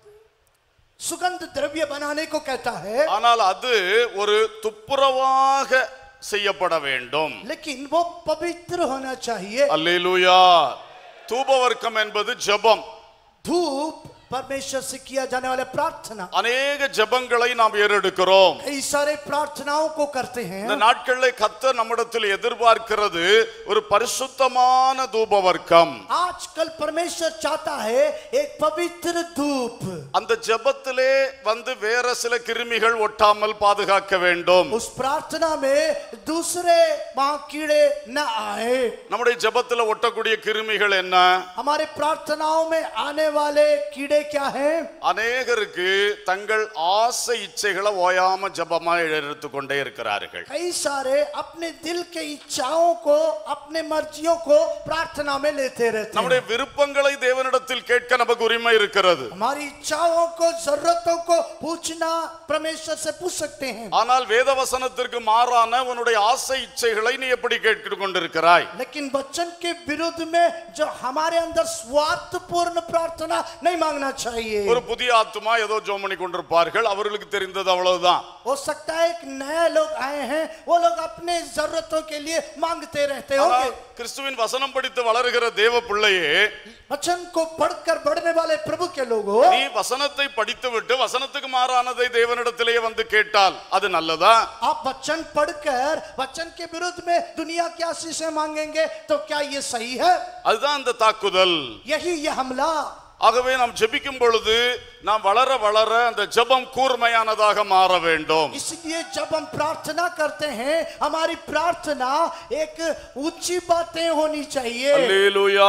सुगंध द्रव्य बनाने को कहता है ஆனால் அது ஒரு துப்புரவாக செய்யப்பட வேண்டும் लेकिन वो पवित्र होना चाहिए அல்லேலூயா தூப வர்க்கம் என்பது ஜெபம் धूप परमेश्वर से किया जाने वाला प्रार्थना அநேக ஜெபங்களை நாம் ஏறெடுக்கிறோம் कई सारे प्रार्थनाओं को करते இந்த हैं நாட்களில் கத்த நம்மிடத்தில் எதிர்பார்க்கிறது ஒரு பரிசுத்தமான தூப வர்க்கம் आजकल परमेश्वर चाहता है एक पवित्र धूप அந்த ஜெபத்திலே வந்து வேற சில கிருமிகள் ஒட்டாமல் பாதுகாக்க வேண்டும் उस प्रार्थना में दूसरे वहां कीड़े न आए நம்முடைய ஜெபத்துல ஒட்டக்கூடிய கிருமிகள் என்ன हमारे प्रार्थनाओं में आने वाले कीड़े क्या है அநேகருக்கு தங்கள் ஆசை இச்சைகளை ஓயாம ஜபமா எடுத்து கொண்டே இருக்கிறார்கள் कई सारे अपने दिल के इच्छाओं को अपने मर्जियों को प्रार्थना में लेते रहते நம்முடைய हैं விருப்பங்களை தேவனிடத்தில் கேட்க நமக்கு உரிமை இருக்கிறது हमारी इच्छाओं को जरूरतों को पूछना परमेश्वर से पूछ सकते हैं ஆனால் வேத வசனத்திற்கு மாறான உன்னுடைய ஆசை இச்சைகளை நீ எப்படி கேட்டு கொண்டிருக்கிறாய் लेकिन वचन के विरुद्ध में जो हमारे अंदर स्वार्थपूर्ण प्रार्थना नहीं मांगना चाहिए ஒரு புதிய ஆத்துமா ஏதோ ஜோம் பண்ணி கொண்டிருப்பார்கள் அவர்களுக்கு தெரிந்தது அவ்வளவுதான் हो सकता है एक नया लोग आए हैं वो लोग अपने जरूरतों के लिए मांगते रहते ஆனால் होंगे கிறிஸ்துவின் வசனம் படித்து வளருகிற தேவ பிள்ளையே वचन को पढ़कर बढ़ने वाले प्रभु के लोगों நீ வசனத்தை படித்து விட்டு வசனத்துக்கு மாறானதை தேவனிடத்திலேயே வந்து கேட்டால் அது நல்லதா आप वचन पढ़कर वचन के विरुद्ध में दुनिया की आशीषें मांगेंगे तो क्या ये सही है அதுதான் அந்த தாக்குதல் यही ये हमला ஆகவே நாம் ஜெபிக்கும் பொழுது நாம் வளர வளர அந்த ஜெபம் கூர்மையானதாக மாற வேண்டும் इसलिए जब हम प्रार्थना करते हैं हमारी प्रार्थना एक ऊंची बातें होनी चाहिए அல்லேலூயா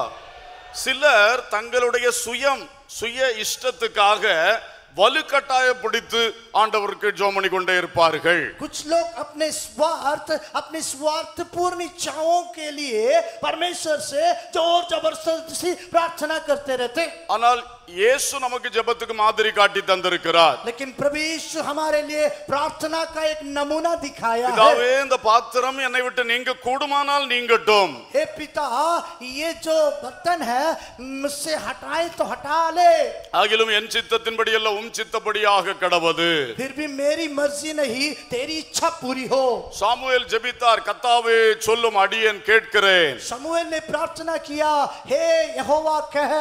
சிலர் தங்களுடைய சுயம் சுய இஷ்டத்துக்காக வலுக்கட்டாய பிடித்து ஆண்டவருக்கு ஜோமணி கொண்டே இருப்பார்கள் कुछ लोग अपने स्वार्थ अपनी स्वार्थपूर्ण इच्छाओं के लिए परमेश्वर से जोर जबरदस्ती प्रार्थना करते रहते ஆனால் இயேசு நமக்கு ஜெபத்துக்கு மாதிரி காட்டி தந்திருக்கிறார் लेकिन प्रभु यीशु हमारे लिए प्रार्थना का एक नमूना दिखाया है பிதாவே இந்த பாத்திரம் என்னை விட்டு நீங்க கூடுமானால் நீங்கட்டும் हे पिता ये जो बर्तन है मुझसे हटाए तो हटा ले ஆகிலும் என் சித்தத்தின்படி அல்ல உம் சித்தப்படியாக கடவது फिर भी मेरी मर्जी नहीं तेरी इच्छा पूरी हो சாமுவேல் ஜெபித்தார் கத்தாவே சொல்லும் அடியேன் கேட்கிறேன் शमूएल ने प्रार्थना किया हे यहोवा कह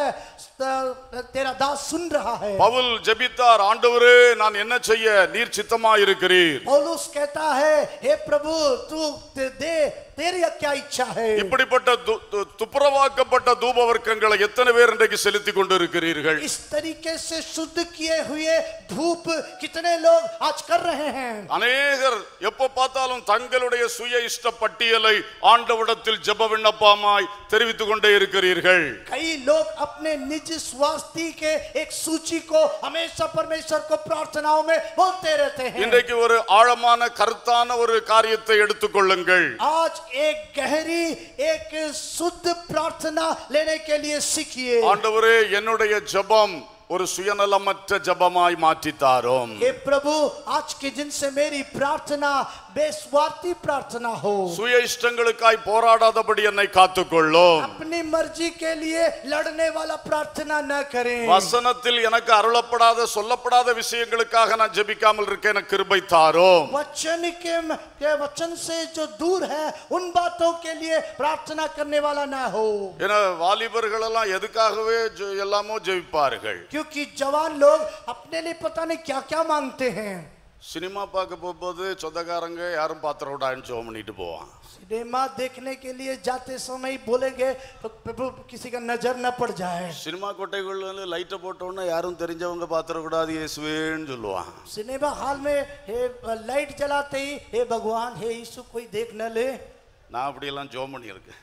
तेरा दास सुन रहा है பவுல் ஜெபித்தார் ஆண்டவரே நான் என்ன செய்ய நீர் சித்தமா இருக்கிறீர் पौलुस कहता है हे प्रभु तू दे- दे तेरी क्या इच्छा है இப்படிப்பட்ட து- து- துப்புரவாக்கப்பட்ட தூப வர்க்கங்களை எத்தனை பேர் இன்றைக்கு செலுத்தி கொண்டு இருக்கிறீர்கள் इस तरीके से शुद्ध किए हुए धूप कितने लोग आज कर रहे हैं அநேகர் எப்ப பார்த்தாலும் தங்களுடைய சுய இஷ்ட பட்டியலை ஆண்டவிடத்தில் ஜெப விண்ணப்பமாய் தெரிவித்துக் கொண்டே இருக்கிறீர்கள் कई लोग अपने निज स्वास्थ्य के एक सूची को हमेशा परमेश्वर को प्रार्थनाओं में बोलते रहते हैं இன்றைக்கு ஒரு ஆழமான கருத்தான ஒரு காரியத்தை எடுத்துக்கொள்ளுங்கள் आज एक गहरी एक शुद्ध प्रार्थना लेने के लिए सीखिए ஆண்டவரே என்னுடைய ஜெபம் ஒரு சுயநலமற்ற ஜெபமாய் மாற்றித்தாரோம் हे प्रभु आज के दिन से मेरी प्रार्थना बेस्वार्थी प्रार्थना हो சுய இஷ்டங்களுக்காய் போராடாதபடி என்னை காத்துக்கொள்ளும் अपनी मर्जी के लिए लड़ने वाला प्रार्थना न करें வசனத்தில் எனக்கு அருளப்படாத சொல்லப்படாத விஷயங்களுக்காக நான் ஜெபிக்காமல் இருக்க எனக்கு கிருபை தாரும் वचन के, के वचन से जो दूर है उन बातों के लिए प्रार्थना करने वाला ना हो ஏன்னா வாலிபர்கள் எல்லாம் எதுக்காகவே ஜெ- எல்லாமோ ஜெபிப்பார்கள் क्योंकि जवान लोग अपने लिए पता नहीं क्या क्या मांगते हैं சினிமா பார்க்க போகும்போது சொந்தக்காரங்க யாரும் பாத்திர விடான்னு ஜோம் பண்ணிட்டு போவான் सिनेमा देखने के लिए जाते समय बोलेंगे तो प्रभु किसी का नजर न पड़ जाए சினிமா கொட்டைக்குள்ள லைட்டை போட்டோன்னே யாரும் தெரிஞ்சவங்க பாத்திர கூடாது இயேசுவேன்னு சொல்லுவான் सिनेमा हॉल में हे लाइट जलाते ही हे भगवान हे यीशु कोई देख न ले நான் அப்படியெல்லாம் ஜோம் பண்ணியிருக்கேன்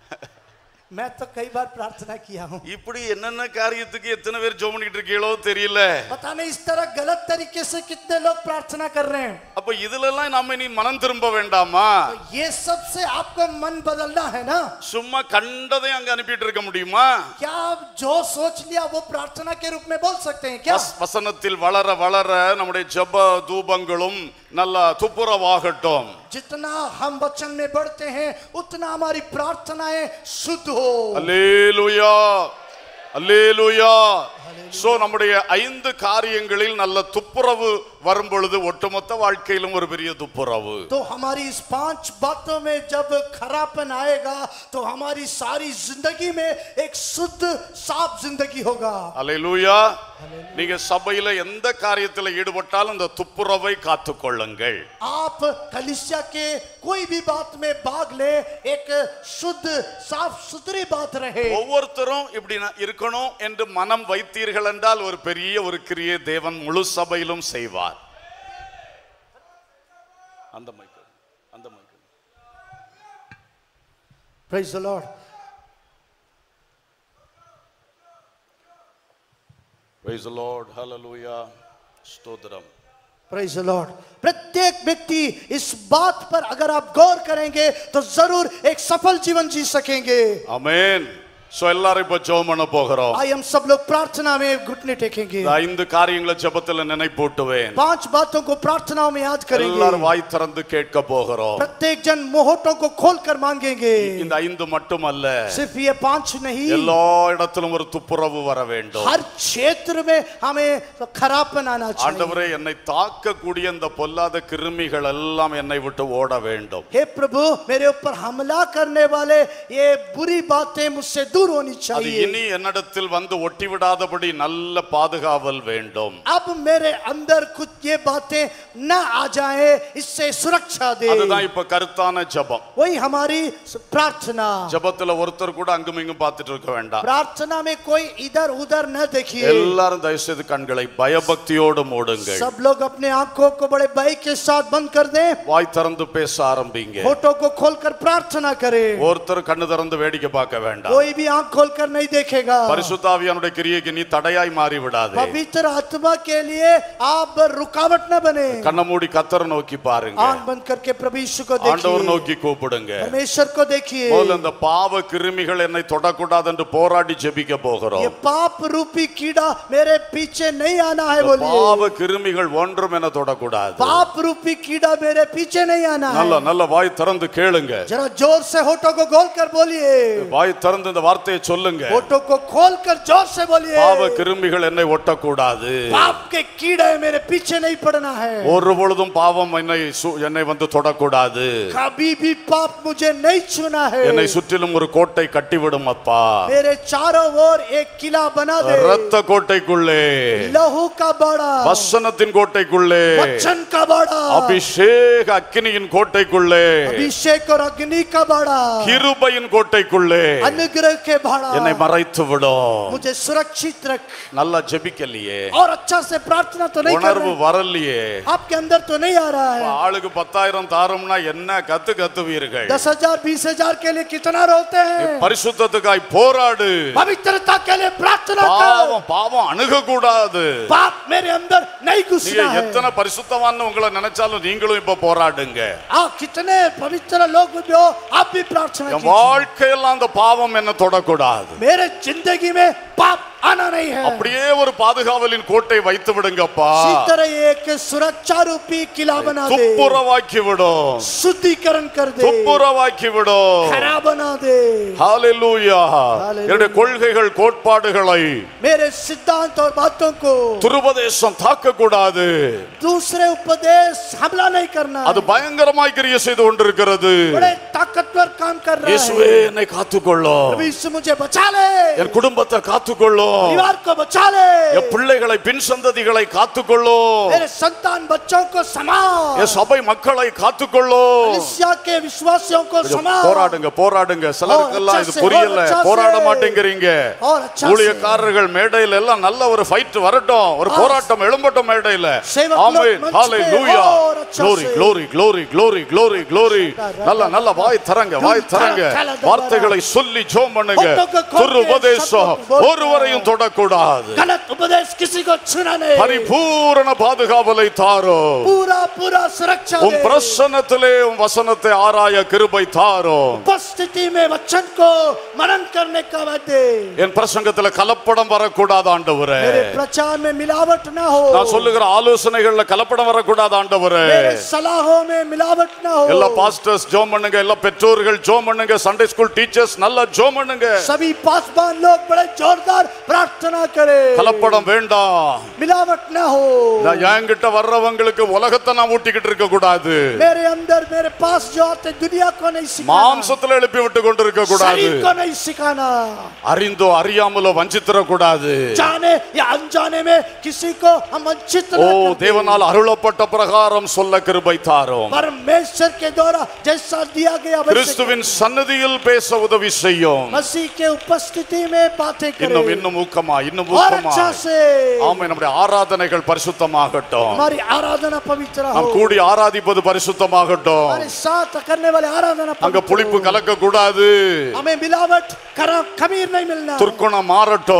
मैं तो कई बार प्रार्थना किया हूँ இப்படி என்னென்ன காரியத்துக்கு எத்தனை பேர் ஜோம் பண்ணிட்டு இருக்கீங்களோ தெரியல पता नहीं इस तरह गलत तरीके से कितने लोग प्रार्थना कर रहे हैं அப்ப இதுல எல்லாம் நம்ம இனி மனம் திரும்ப வேண்டாமா तो ये सब से आपको मन बदलना है ना சும்மா கண்டதை அங்க அனுப்பிட்டு இருக்க முடியுமா क्या आप जो सोच लिया वो प्रार्थना के रूप में बोल सकते हैं क्या வஸ்- வசனத்தில் வளர வளர நம்முடைய ஜெப தூபங்களும் நல்ல துப்புரவாகட்டும் जितना हम वचन में बढ़ते हैं उतना हमारी प्रार्थनाएं शुद्ध हो அல்லேலூயா அல்லேலூயா சோ நம்முடைய ஐந்து காரியங்களில் நல்ல துப்புரவு வரும் பொழுது ஒட்டுமொத்த வாழ்க்கையிலும் ஒரு பெரிய துப்புரவு तो हमारी इस पांच बातों में जब खरापन आएगा तो हमारी सारी जिंदगी में एक शुद्ध साफ जिंदगी होगा அல்லேலூயா நீங்க சபையில எந்த காரியத்தில் ஈடுபட்டாலும் இந்த துப்புரவை காத்துக்கொள்ளுங்கள் आप कलिसिया के कोई भी बात में भाग ले एक शुद्ध साफ सुथरी बात रहे ஒவ்வொருத்தரும் இப்படி நான் இருக்கணும் என்று மனம் வைத்தீர்கள் என்றால் ஒரு பெரிய ஒரு கிரியை தேவன் முழு சபையிலும் செய்வார் அந்த மைக்கு அந்த மைக்கு Praise the Lord. Praise the Lord. Hallelujah. ஸ்தோத்திரம் Praise the Lord. प्रत्येक व्यक्ति इस बात पर अगर आप गौर करेंगे तो जरूर एक सफल जीवन जी सकेंगे ஆமென் சோ எல்லாரும் இப்ப ஜெபம் பண்ண போகிறோம் आइए हम सब लोग प्रार्थना में घुटने टेकेंगे இந்த ஐந்து காரியங்களை ஜெபத்துல நினைப்பூட்டுவேன் पांच बातों को प्रार्थनाओं में याद करेंगे எல்லாரும் வாய் திறந்து கேட்க போகிறோம் प्रत्येक जन मोहटों को खोल कर मांगेंगे இந்த ஐந்து மட்டுமல்ல सिर्फ ये पांच नहीं எல்லா இடத்திலும் ஒரு துப்புரவு வர வேண்டும் हर क्षेत्र में हमें खराबपन आना चाहिए ஆண்டவரே என்னை தாக்கக்கூடிய இந்த பொல்லாத கிருமிகள் எல்லாம் என்னை விட்டு ஓட வேண்டும் हे प्रभु मेरे ऊपर हमला करने वाले ये बुरी बातें मुझसे दूर होनी அது चाहिए இனி என்னிடத்தில் வந்து ஒட்டி விடாதபடி நல்ல பாதுகாவல் வேண்டும் अब मेरे अंदर कुछ ये बातें न आ जाए इससे सुरक्षा दे அதுதான் இப்ப கருத்தான ஜெபம் वही हमारी प्रार्थना ஜெபத்துல ஒருத்தர் கூட அங்கும் இங்கும் பார்த்துட்டு இருக்க வேண்டாம் प्रार्थना में कोई इधर उधर न देखिए எல்லாரும் தயவு செய்து கண்களை பயபக்தியோடு மூடுங்கள் सब लोग अपने आंखों को बड़े भय के साथ बंद कर दें வாய் திறந்து பேச ஆரம்பிங்க फोटो को खोलकर प्रार्थना करें ஒருத்தர் கண்ணு திறந்து வேடிக்கை பார்க்க வேண்டாம் कोई भी आंख खोलकर नहीं देखेगा பரிசுத்தாவியானுடைய கிரியைக்கு நீ தடையாய் மாறி விடாதே पवित्र आत्मा के लिए आप रुकावट न बने கண்ணை மூடி கத்தரை நோக்கி பாருங்க आंख बंद करके प्रभु यीशु को ஆண்டவர் देखिए நோக்கி கூப்பிடுங்க परमेश्वर को देखिए முதல்ல இந்த பாவ கிருமிகள் என்னை தொடக்கூடாது என்று போராடி ஜெபிக்க ये போகிறோம் पाप रूपी कीड़ा मेरे पीछे नहीं आना है बोलिए பாவ கிருமிகள் ஒன்றும் என தொடக்கூடாது पाप रूपी कीड़ा मेरे पीछे नहीं आना நல்ல है நல்ல வாய் திறந்து கேளுங்க जरा जोर से होठों को खोल कर बोलिए வாய் திறந்து இந்த வார்த்தையை சொல்லுங்க होठों को खोल कर जोर से बोलिए பாவ கிருமிகள் என்னை ஒட்டக்கூடாது पाप के कीड़े मेरे पीछे नहीं पड़ना है ஒரு பொழுதும் பாவம் என்னை சு- என்னை வந்து தொடக்கூடாது कभी भी पाप मुझे नहीं छूना है என்னை சுற்றிலும் ஒரு கோட்டை கட்டிவிடும் அப்பா मेरे चारों ओर एक किला बना दे ரத்த கோட்டைக்குள்ளே लहू का बाड़ा வசனத்தின் கோட்டைக்குள்ளே वचन का बाड़ा அபிஷேக அக்கினியின் கோட்டைக்குள்ளே अभिषेक और अग्नि का बाड़ा கிருபையின் கோட்டைக்குள்ளே अनुग्रह के बाड़ा என்னை மறைத்து விடும் मुझे सुरक्षित रख நல்லா ஜெபிக்கலையே और अच्छा से प्रार्थना तो नहीं कर உணர்வு रहे வரலையே आपके अंदर तो नहीं आ रहा है ஆளுக்கு பத்தாயிரம் தாரோம்னா என்ன கத்து கத்துவீர்கள் दस हजार बीस हजार के लिए कितना रोते हैं பரிசுத்தத்துக்காய் போராடு पवित्रता के लिए प्रार्थना कर பாவம் பாவம் அணுக கூடாது पाप मेरे अंदर नहीं நீங்க घुसना है எத்தனை பரிசுத்தவான்னு உங்களை நினைச்சாலும் நீங்களும் இப்ப போராடுங்க आप कितने पवित्र लोग भी हो आप भी प्रार्थना என் कीजिए வாழ்க்கையெல்லாம் அந்த பாவம் என்ன தொடக்கூடாது मेरे जिंदगी में पाप आना नहीं है அப்படியே ஒரு பாதுகாவலின் கோட்டை வைத்து விடுங்கப்பா इसी तरह एक सुरक्षा रूपी किला बना दे துப்புரவாக்கி விடும் शुद्धिकरण कर दे துப்புரவாக்கி விடும் खराब बना दे ஹalleluya Hallelujah. என்னுடைய கொள்கைகள் கோட்பாடுகளை मेरे सिद्धांत और बातों को துருபதேசம் தாக்க கூடாது दूसरे उपदेश हमला नहीं करना அது பயங்கரமாய் கிரிய செய்து கொண்டிருக்கிறது बड़े ताकतवर काम कर रहा இயேசுவே है என்னை காத்துக்கொள்ளும் प्रभु यीशु मुझे बचा ले என் குடும்பத்தை காத்துக்கொள்ளும் परिवार को बचा ले என் பிள்ளைகளை பின் சந்ததிகளை காத்துக்கொள்ளும் मेरे संतान बच्चों को संभाल என் சபை மக்களை காத்துக்கொள்ளும் कलीसिया के विश्वासियों को கொஞ்சம் संभाल போராடுங்க போராடுங்க சிலருக்கெல்லாம் இது அச்சா புரியல சே, போராட அச்சா மாட்டேங்கிறீங்க और अच्छा से- ஊழியக்காரர்கள் மேடையில எல்லாம் நல்ல ஒரு ஃபைட் வரட்டும் ஒரு போராட்டம் எழும்பட்டும் மேடையில சேவக் ஆமென் லோக் மஞ்ச் ஹalleluya पे और अच्छा glory से- glory glory glory glory glory நல்ல நல்ல வாய் தரங்க வாய் தரங்க கல, கல, கல. வார்த்தைகளை சொல்லி ஜெபம் பண்ணுங்க ஒட்டுக்கு கொண்டு துரு உபதேசம் சத்தம் போட்டு. ஒருவரையும் தொடக்கூடாது गलत उपदेश किसी को छूना नहीं பரிபூரண பாதுகாவலை தாரோ पूरा पूरा सुरक्षा உன் दे பிரசன்னத்திலே உன் வசனத்தை ஆராய கிருபை தாரோ उपस्थिति में वचन को मनन करने का वह दे என் பிரசங்கத்துல கலப்படம் வரக்கூடாது ஆண்டவரே मेरे प्रचार में मिलावट ना हो நான் சொல்லுகிற ஆலோசனைகள்ல கலப்படம் வரக்கூடாது ஆண்டவரே मेरे सलाहों में मिलावट ना हो எல்லா பாஸ்டர்ஸ் ஜோம் பண்ணுங்க எல்லா பெற்றோர்கள் ஜோம் பண்ணுங்க சண்டே ஸ்கூல் டீச்சர்ஸ் நல்லா ஜோம் பண்ணுங்க सभी पासवान लोग बड़े जोरदार प्रार्थना करें கலப்படம் வேண்டாம் मिलावट ना हो நான் என்கிட்ட வர்றவங்களுக்கு உலகத்தை நான் ஊட்டிக்கிட்டு இருக்க கூடாது मेरे अंदर मेरे पास जो आते दुनिया को नहीं सिखाना மாம்சத்துல எழுப்பி விட்டு கொண்டு இருக்க கூடாது शरीर को नहीं सिखाना அறிந்தோ அறியாமலோ வஞ்சித்திர கூடாது जाने या अनजाने में किसी को हम वंचित ஓ न कर दें। தேவனால் அருளப்பட்ட பிரகாரம் சொல்ல கிருபை தாரும் परमेश्वर के द्वारा जैसा दिया गया वैसे கிறிஸ்துவின் சன்னதியில் பேச உதவி செய்யும் मसीह के उपस्थिति में बातें இன்னும் करें இன்னும் ஊக்கமா இன்னும் और ஊக்கமா अच्छा से ஆமை நம்முடைய ஆராதனைகள் பரிசுத்தமாகட்டும் हमारी आराधना पवित्र हो நாம் கூடி ஆராதிப்பது பரிசுத்தமாகட்டும் हमारे साथ करने वाले आराधना அங்க पवित्र புளிப்பு हो। கலக்க கூடாது हमें मिलावट खरा खमीर नहीं मिलना துர்க்குணம் மாறட்டும்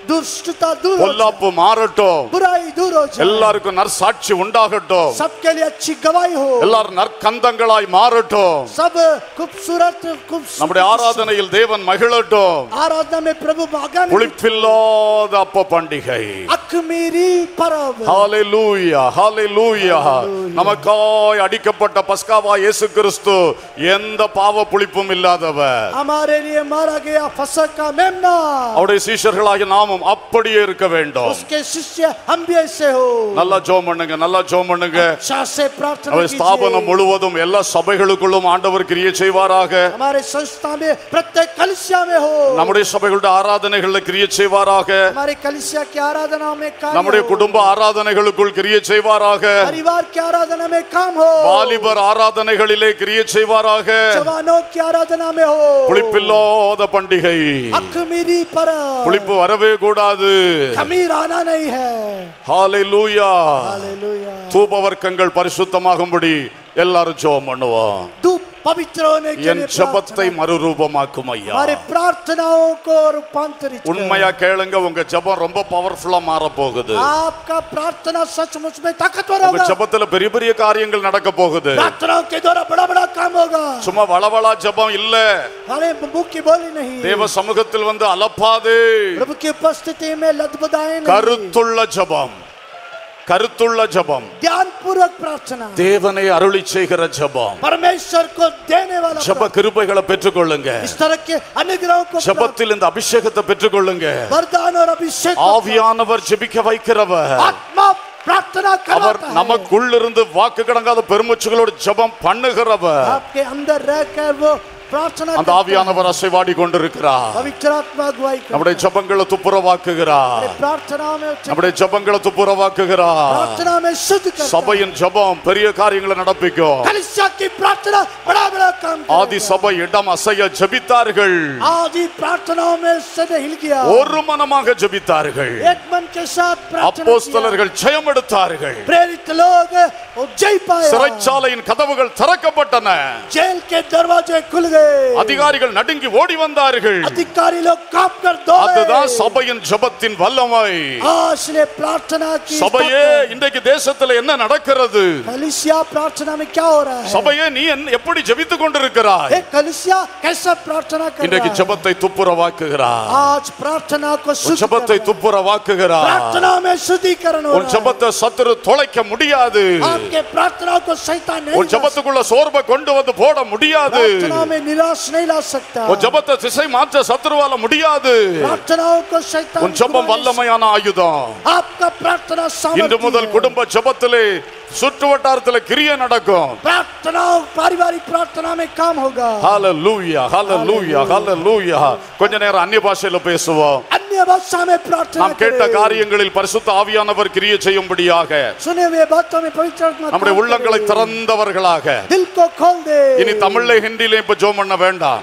दुष्टता दूर हो जाए பொல்லாப்பு மாறட்டும் बुराई दूर हो जाए எல்லாருக்கும் நற்சாட்சி உண்டாகட்டும் सबके लिए अच्छी गवाही हो எல்லாரும் நற்கந்தங்களாய் மாறட்டும் सब खूबसूरत खूबसूरत நம்முடைய ஆராதனையில் தேவன் மகிழட்டும் आराधना में प्रभु आगामी புளிப்பில்லாத அப்ப பண்டிகை अखमीरी परब ஹalleluya ஹalleluya நமக்காய் அடிக்கப்பட்ட பஸ்காவா இயேசு கிறிஸ்து எந்த பாவ புளிப்பும் இல்லாதவர் हमारे लिए मारा गया फसक का मेमना அவருடைய சீஷர்களாகிய நாமும் அப்படியே இருக்க வேண்டும் उसके शिष्य हम भी ऐसे हो நல்லா ஜோம் பண்ணுங்க நல்லா ஜோம் பண்ணுங்க अच्छा से प्रार्थना அவர் ஸ்தாபனம் कीजिए முழுவதும் எல்லா சபைகளுக்குள்ளும் ஆண்டவர் கிரியை செய்வாராக हमारे संस्था में प्रत्येक कलिसिया में हो நம்முடைய சபைகளுடைய ஆராதனைகள்ல கிரியை செய்வாராக हमारे कलिसिया की आराधना में काम நம்முடைய हो குடும்ப ஆராதனைகளுக்குள் கிரியை செய்வாராக परिवार की आराधना में काम हो வாலிபர் ஆராதனைகளிலே கிரியை செய்வாராக जवानों की आराधना में हो புளிப்பில்லாத பண்டிகை अखमीरी पर புளிப்பு வரவே கூடாது खमीर आना नहीं है ஹalleluya हालेलुया தூப வர்க்கங்கள் பரிசுத்தமாகும்படி எல்லாரும் ஜெபம் பண்ணுவோம் तू पवित्र होने के என் लिए ஜெபத்தை प्रार्थना- மறுரூபமாக்கும் ஐயா हमारे प्रार्थनाओं को रूपांतरित कर। உண்மையா கேளுங்க உங்க ஜெபம் ரொம்ப பவர்ஃபுல்லா மாற போகுது आपका प्रार्थना सचमुच में ताकतवर உங்க होगा ஜெபத்துல பெரிய பெரிய காரியங்கள் நடக்க போகுது प्रार्थनाओं के द्वारा बड़ा बड़ा काम होगा சும்மா வளவளா ஜெபம் இல்ல हमारे मुंह की बोली नहीं தேவ சமூகத்தில் வந்து அலப்பாதே प्रभु की उपस्थिति में लदबदाए नहीं கருத்துள்ள ஜெபம் கருத்துள்ள ஜெபம் ध्यान पूर्वक प्रार्थना தேவனை அருளி செய்கிற ஜெபம் परमेश्वर को देने वाला ஜெப प्रार्थना। கிருபைகளை பெற்றுக்கொள்ளுங்க इस तरह के अनुग्रहों को प्राप्त- ஜெபத்தில் இந்த அபிஷேகத்தை பெற்றுக்கொள்ளுங்க वरदान और अभिषेक को ஆவியானவர் ஜெபிக்க வைக்கிறவர் आत्मा प्रार्थना அவர் करवाता है நமக்குள்ளிருந்து வாக்கு கடங்காத பெருமூச்சுகளோடு ஜெபம் பண்ணுகிறவர் आपके अंदर रहकर वो प्रार्थना அந்த करता है। ஆவியானவர் அசைவாடி கொண்டிருக்கிறார் पवित्र आत्मा अगुवाई करता நம்முடைய ஜெபங்களை துப்புரவாக்குகிறார் है। प्रार्थना में उच्च- நம்முடைய ஜெபங்களை துப்புரவாக்குகிறார் प्रार्थना में शुद्ध करता है। சபையின் ஜெபம் பெரிய காரியங்களை நடப்பிக்கும் कलिसिया की प्रार्थना बड़ा बड़ा काम ஆதி करेगा। சபை இடம் அசைய ஜெபித்தார்கள் आदि प्रार्थनाओं में सदा हिल गया ஒரு மனமாக ஜெபித்தார்கள் एक मन के साथ प्रार्थना किया। அப்போஸ்தலர்கள் ஜெயம் எடுத்தார்கள் प्रेरित लोग वो जय पाया சிறைச்சாலையின் கதவுகள் திறக்கப்பட்டன जेल के दरवाजे खुल गए அதிகாரிகள் நடுங்கி ஓடி வந்தார்கள் अधिकारी लोग कांप कर दौड़े அதுதான் சபையின் ஜெபத்தின் வல்லமை आज ने प्रार्थना की சபையே இன்றைக்கு தேசத்துல என்ன நடக்கிறது कलिसिया प्रार्थना में क्या हो रहा है சபையே நீ என்ன- எப்படி ஜெபித்துக் கொண்டிருக்கிறாய் हे कलिसिया कैसा प्रार्थना कर இன்றைக்கு रहा है ஜெபத்தை துப்புரவாக்குகிறார் आज प्रार्थना को உன் शुद्ध ஜெபத்தை कर रहा है। துப்புரவாக்குகிறார் प्रार्थना में शुद्धिकरण हो உன் रहा है ஜெபத்தை சத்துரு தொலைக்க முடியாது आपके प्रार्थना को शैतान नहीं உன் ला सकता। ஜெபத்துக்குள்ள சோர்வை கொண்டு வந்து போட முடியாது प्रार्थना में निराश नहीं ला सकता உன் ஜெபத்தை திசை மாற்ற சத்துருவால முடியாது प्रार्थनाओं को शैतान உன் ஜெபம் घुमा नहीं வல்லமையான ஆயுதம் सकता। आपका प्रार्थना இன்று முதல் सामर्थ्य है। குடும்ப ஜெபத்திலே சுற்று வட்டாரத்துல கிரிய நடக்கும் प्रार्थनाओं पारिवारिक प्रार्थना में काम होगा ஹalleluya ஹalleluya ஹalleluya கொஞ்ச நேரம் அந்நிய பாஷையில பேசுவோம் अन्य भाषा में प्रार्थना நாம் கேட்ட करें। காரியங்களில் பரிசுத்த ஆவியானவர் கிரியை செய்யும்படியாக सुने हुए बातों में पवित्र आत्मा நம்முடைய काम உள்ளங்களை करे। திறந்தவர்களாக दिल को खोल दे இனி தமிழ்ல ஹிந்தில இப்ப ஜோம் பண்ண வேண்டாம்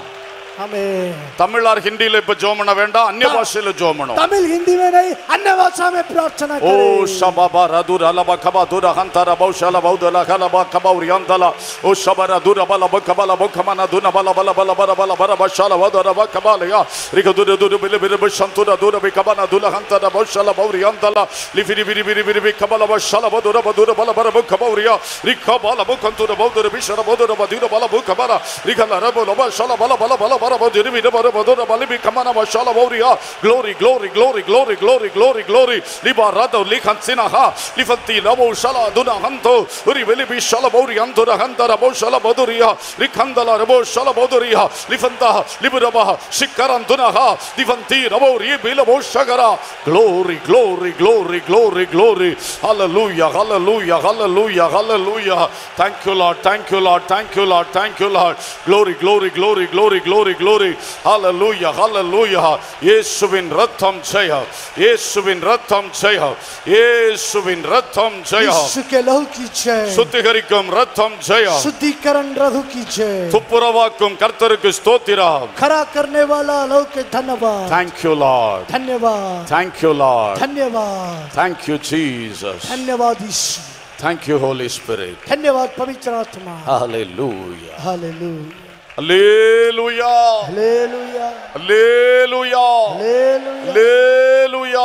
हमें தமிழார் ஹிந்தில இப்ப ஜோம் பண்ண வேண்டாம் அந்நிய பாஷையில ஜோம் பண்ணும் तमिल हिंदी में नहीं अन्य भाषा में प्रार्थना ஓ करें ஷபபா ரதுர அலப கபா துர ஹந்தர பௌஷல பௌதல கலபா கபௌரி அந்தல ஓ ஷபர துர பல பக்கபல பக்கமன துன பல பல பல பல பல பல பஷல வதர பக்கபாலயா ரிக துர துர பில பில பஷந்துர துர பிகபன துல ஹந்தர பௌஷல பௌரி அந்தல லிஃபிரி பிரி பிரி பிரி பிகபல பஷல வதுர பதுர பல பல பக்கபௌரியா ரிக பல பக்கந்துர பௌதர பிஷர பதுர பதுர பல பக்கபல ரிகல ரப லப ஷல பல பல பல பல பதுர விர பர பதுர பல பிகமன பஷல பௌரியா glory glory glory glory glory glory glory liba rado likhan sinaha lifanti labo shala duna hanto uri veli bi shala bori antura hantara bo shala boduria likhandala rabo shala boduria lifanta liburaba shikaran dunaha lifanti rabo ri bila bo shagara glory glory glory glory glory hallelujah hallelujah hallelujah hallelujah thank you lord thank you lord thank you lord thank you lord glory glory glory glory glory glory hallelujah hallelujah இயேசுவின் ரத்தம் ஜெய இயேசுவின் ரத்தம் ஜெய இயேசுவின் ரத்தம் ஜெய यीशु के लहू की जय சுத்திகரிக்கும் ரத்தம் ஜெய शुद्धिकरण लहू की जय துப்புரவாக்கும் கர்த்தருக்கு ஸ்தோத்திரம் खड़ा करने वाला लहू के धन्यवाद thank you lord धन्यवाद thank you lord धन्यवाद thank you jesus धन्यवाद यीशु thank you holy spirit धन्यवाद पवित्र आत्मा hallelujah hallelujah hallelujah hallelujah hallelujah hallelujah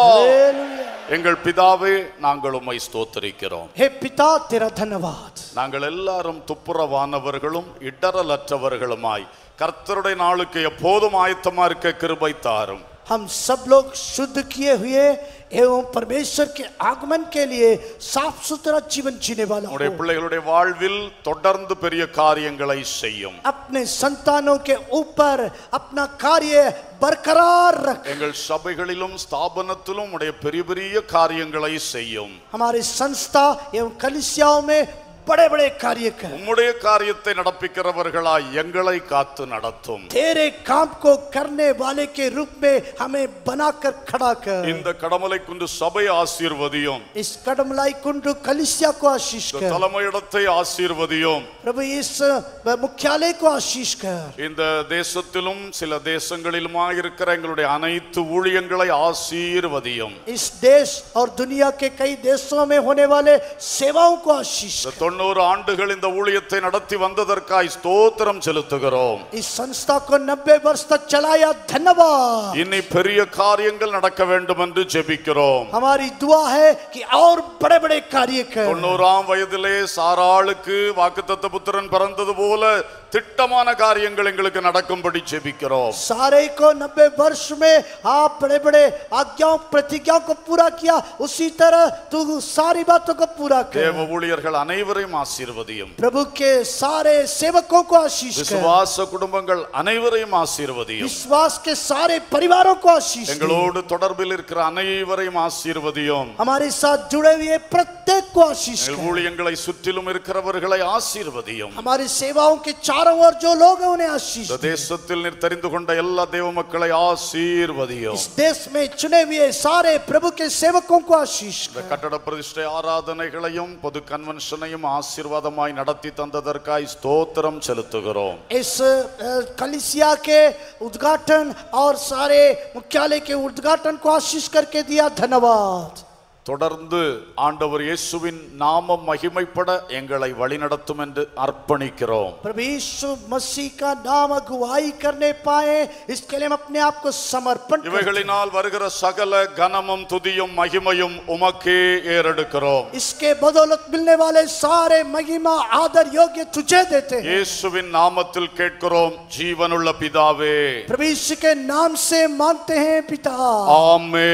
hallelujah எங்கள் பிதாவே நாங்கள் உம்மை ஸ்தோத்தரிக்கிறோம் हे पिता तेरा धन्यवाद நாங்கள் எல்லாரும் துப்புரவானவர்களும் இடரலற்றவர்களுமாய் கர்த்தருடைய நாளுக்கு எப்போதும் ஆயத்தமா இருக்க கிருபை தாரும் हम सब लोग शुद्ध किए हुए एवं परमेश्वर के आगमन के लिए साफ सुथरा जीवन जीने वाला हो உடைய பிள்ளைகளுடைய வாழ்வில் தொடர்ந்து பெரிய காரியங்களை செய்யும் अपने संतानों के ऊपर अपना कार्य बरकरार रख எங்கள் சபைகளிலும் ஸ்தாபனத்திலும் உடைய பெரிய பெரிய காரியங்களை செய்யும் हमारे संस्था एवं कलिसियाओं में बड़े बड़े कार्य कर உம்முடைய காரியத்தை நடப்பிக்கிறவர்களாய் எங்களை காத்து நடத்தும் तेरे काम को करने वाले के रूप में हमें बनाकर खड़ा कर இந்த கடமலை குன்று சபை ஆசீர்வதியும் इस कदमलाई कुंडू कलिसिया को आशीष இந்த कर தலைமையிடத்தை ஆசீர்வதியும் प्रभु इस मुख्यालय को आशीष कर இந்த தேசத்திலும் சில தேசங்களிலுமாய் இருக்கிற எங்களுடைய அனைத்து ஊழியங்களை ஆசீர்வதியும் इस देश और दुनिया के कई देशों में होने वाले सेवाओं को आशीष இந்த कर தொண்ணூறு ஆண்டுகள் இந்த ஊழியத்தை நடத்தி வந்ததற்காய் ஸ்தோத்திரம் செலுத்துகிறோம் इस संस्था को नब्बे वर्ष तक चलाया धन्यवाद இன்னி பெரிய காரியங்கள் நடக்க வேண்டும் என்று ஜெபிக்கிறோம் हमारी दुआ है कि और बड़े बड़े कार्य कर தொண்ணூறாம் வயதிலே சாராளுக்கு வாக்குத்தத்த புத்திரன் பிறந்தது போல திட்டமான காரியங்கள் எங்களுக்கு நடக்கும்படி ஜெபிக்கிறோம் सारे को नब्बे वर्ष में आप बड़े बड़े आज्ञाओं प्रतिज्ञाओं को पूरा किया उसी तरह तू सारी बातों को पूरा कर தேவ ஊழியர்கள் அனைவரையும் ஆசீர்வதியும் प्रभु के सारे सेवकों को आशीष कर விசுவாச குடும்பங்கள் அனைவரையும் ஆசீர்வதியும் विश्वास के सारे परिवारों को आशीष दे। எங்களோடு தொடர்பில் இருக்கிற அனைவரையும் ஆசீர்வதியும் हमारे साथ जुड़े हुए प्रत्येक को आशीष எங்கள் कर ஊழியங்களை சுற்றிலும் இருக்கிறவர்களை ஆசீர்வதியும் हमारी सेवाओं के चारों ओर जो लोग हैं उन्हें आशीष இந்த दे। தேசத்தில் நீர் தெரிந்து கொண்ட எல்லா தேவ மக்களை ஆசீர்வதியும் इस देश में चुने हुए सारे प्रभु के सेवकों को आशीष இந்த कर கட்டட பிரதிஷ்டை ஆராதனைகளையும் பொது கன்வென்ஷனையும் ஆசீர்வாதமாய் நடத்தி தந்ததற்காய் ஸ்தோத்திரம் செலுத்துகிறோம் इस अ, कलिसिया के उद्घाटन और सारे मुख्यालय के उद्घाटन को आशीष करके दिया धन्यवाद தொடர்ந்து ஆண்டவர் இயேசுவின் நாமம் மகிமைப்பட எங்களை வழிநடத்தும் என்று அர்ப்பணிக்கிறோம் प्रभु यीशु मसीह का नाम अगुवाई करने पाए इसके लिए हम अपने आप को समर्पण करते हैं। இவைகளினால் வருகிற சகல கனமும் துதியும் மகிமையும் உமக்கே ஏறெடுக்கிறோம் इसके बदौलत मिलने वाले सारे महिमा आदर योग्य तुझे देते हैं இயேசுவின் நாமத்தில் கேட்கிறோம் ஜீவனுள்ள பிதாவே प्रभु यीशु के नाम से मानते हैं पिता ஆமே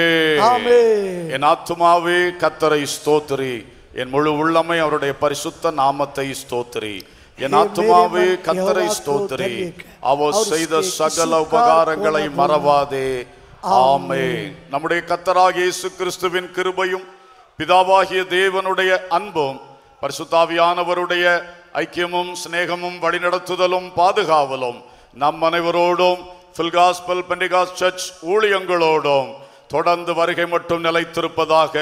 आमीन என் ஆத்துமாவே கத்தரை ஸ்தோத்திரி என் முழு உள்ளமை அவருடைய பரிசுத்த நாமத்தை ஸ்தோத்திரி என் हे ஆத்துமாவே मेरे मन கத்தரை यहोवा को ஸ்தோத்திரி धन्य कर। அவர் और செய்த उसके சகல किसी உபகாரங்களை कार्य को न மறவாதே ஆமே நம்முடைய கத்தராகிய இயேசு கிறிஸ்துவின் கிருபையும் பிதாவாகிய தேவனுடைய அன்பும் பரிசுத்தாவியானவருடைய ஐக்கியமும் சிநேகமும் வழிநடத்துதலும் பாதுகாவலும் நம் அனைவரோடும் பில்காஸ்பல் பெண்டிகாஸ் சர்ச் ஊழியங்களோடும் தொடர்ந்து வருகை மட்டும் நிலைத்திருப்பதாக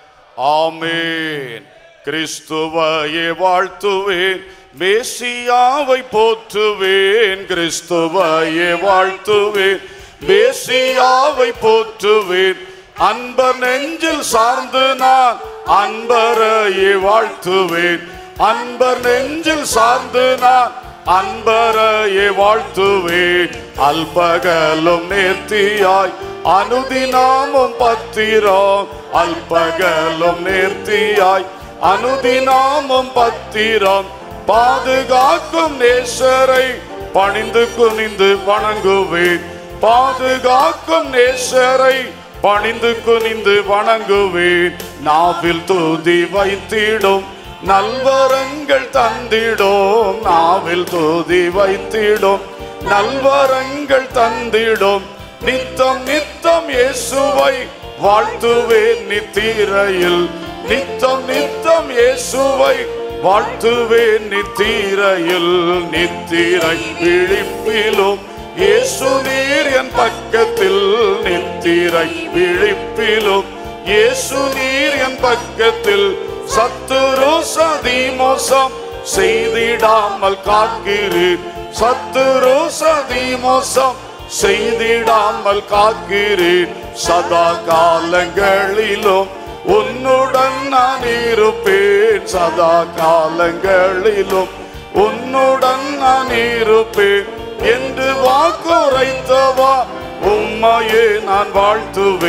ஆமேன் கிறிஸ்துவையே வாழ்த்துவேன் மேசியாவை போற்றுவேன் கிறிஸ்துவையே வாழ்த்துவேன் மேசியாவை போற்றுவேன் அன்பர் நெஞ்சில் சார்ந்து நான் அன்பரையே வாழ்த்துவேன் அன்பர் நெஞ்சில் சார்ந்து நான் அன்பரையே வாழ்த்துவேன் அல்பகலும் நேர்த்தியாய் அனுதினாமும் பத்திரம் அல்பகலும் நேர்த்தியாய் அனுதினாமும் பத்திரம் பாதுகாக்கும் நேசரை பணிந்து குனிந்து வணங்குவேன் பாதுகாக்கும் நேசரை பணிந்து குனிந்து வணங்குவேன் நாவில் தூதி வைத்திடும் நல்வரங்கள் தந்திடும் நாவில் தூதி வைத்திடும் நல்வரங்கள் தந்திடும் நித்தம் நித்தம் இயேசுவை வாழ்த்துவேன் நித்திரையில் நித்தம் நித்தம் இயேசுவை வாழ்த்துவேன் நித்திரையில் நித்திரை விழிப்பிலும் இயேசு நீர் என் பக்கத்தில் நித்திரை விழிப்பிலும் இயேசு நீர் என் பக்கத்தில் சத்துரு சதி மோசம் செய்திடாமல் காக்கிறீர் சத்துரு சதி மோசம் செய்திடாமல் காக்கிறீர் சதா காலங்களிலும் உன்னுடன் நான் இருப்பேன் சதா காலங்களிலும் உன்னுடன் நான் இருப்பேன் என்று வாக்குரைத்தவா உம்மையே நான் வாழ்த்துவேன்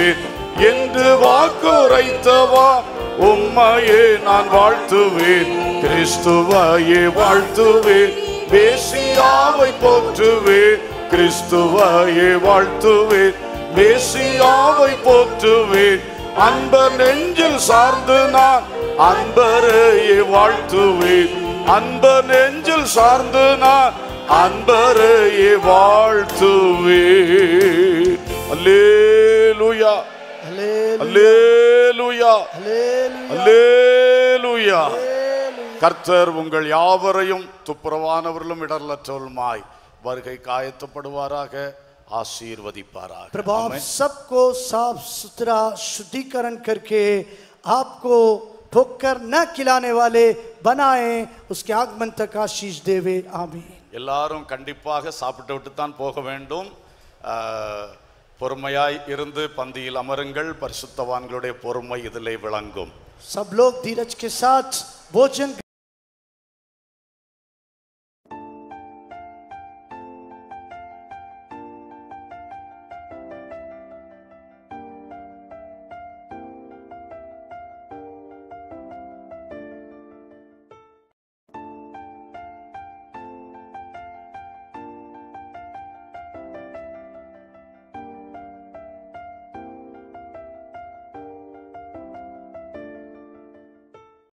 என்று வாக்குரைத்தவா உம்மையே நான் வாழ்த்துவேன் கிறிஸ்துவையே வாழ்த்துவேன் மேசியாவை போற்றுவேன் கிறிஸ்துவையே வாழ்த்துவேன் மேசியாவை போற்றுவேன் அன்பர் நெஞ்சில் சார்ந்து நான் அன்பரையே வாழ்த்துவேன் அன்பர் நெஞ்சில் சார்ந்து நான் அன்பரையே வாழ்த்துவேன் அல்லேலூயா அல்லேலூயா அல்லேலூயா கர்த்தர் உங்கள் யாவரையும் துப்புரவானவர்களும் இடர்லற்றவர்களுமாய் வருகை காயத்தப்படுவாராக ஆசீர்வதிப்பாராக प्रभु आप ஆமென். सबको साफ सुथरा शुद्धिकरण करके आपको ठोकर न खिलाने वाले बनाए उसके आगमन तक आशीष देवे आमीन எல்லாரும் கண்டிப்பாக சாப்பிட்டு விட்டு தான் போக வேண்டும் ஆஹ், பொறுமையாய் இருந்து பந்தியில் அமருங்கள் பரிசுத்தவான்களுடைய பொறுமை இதிலே விளங்கும் सब लोग धीरज के साथ भोजन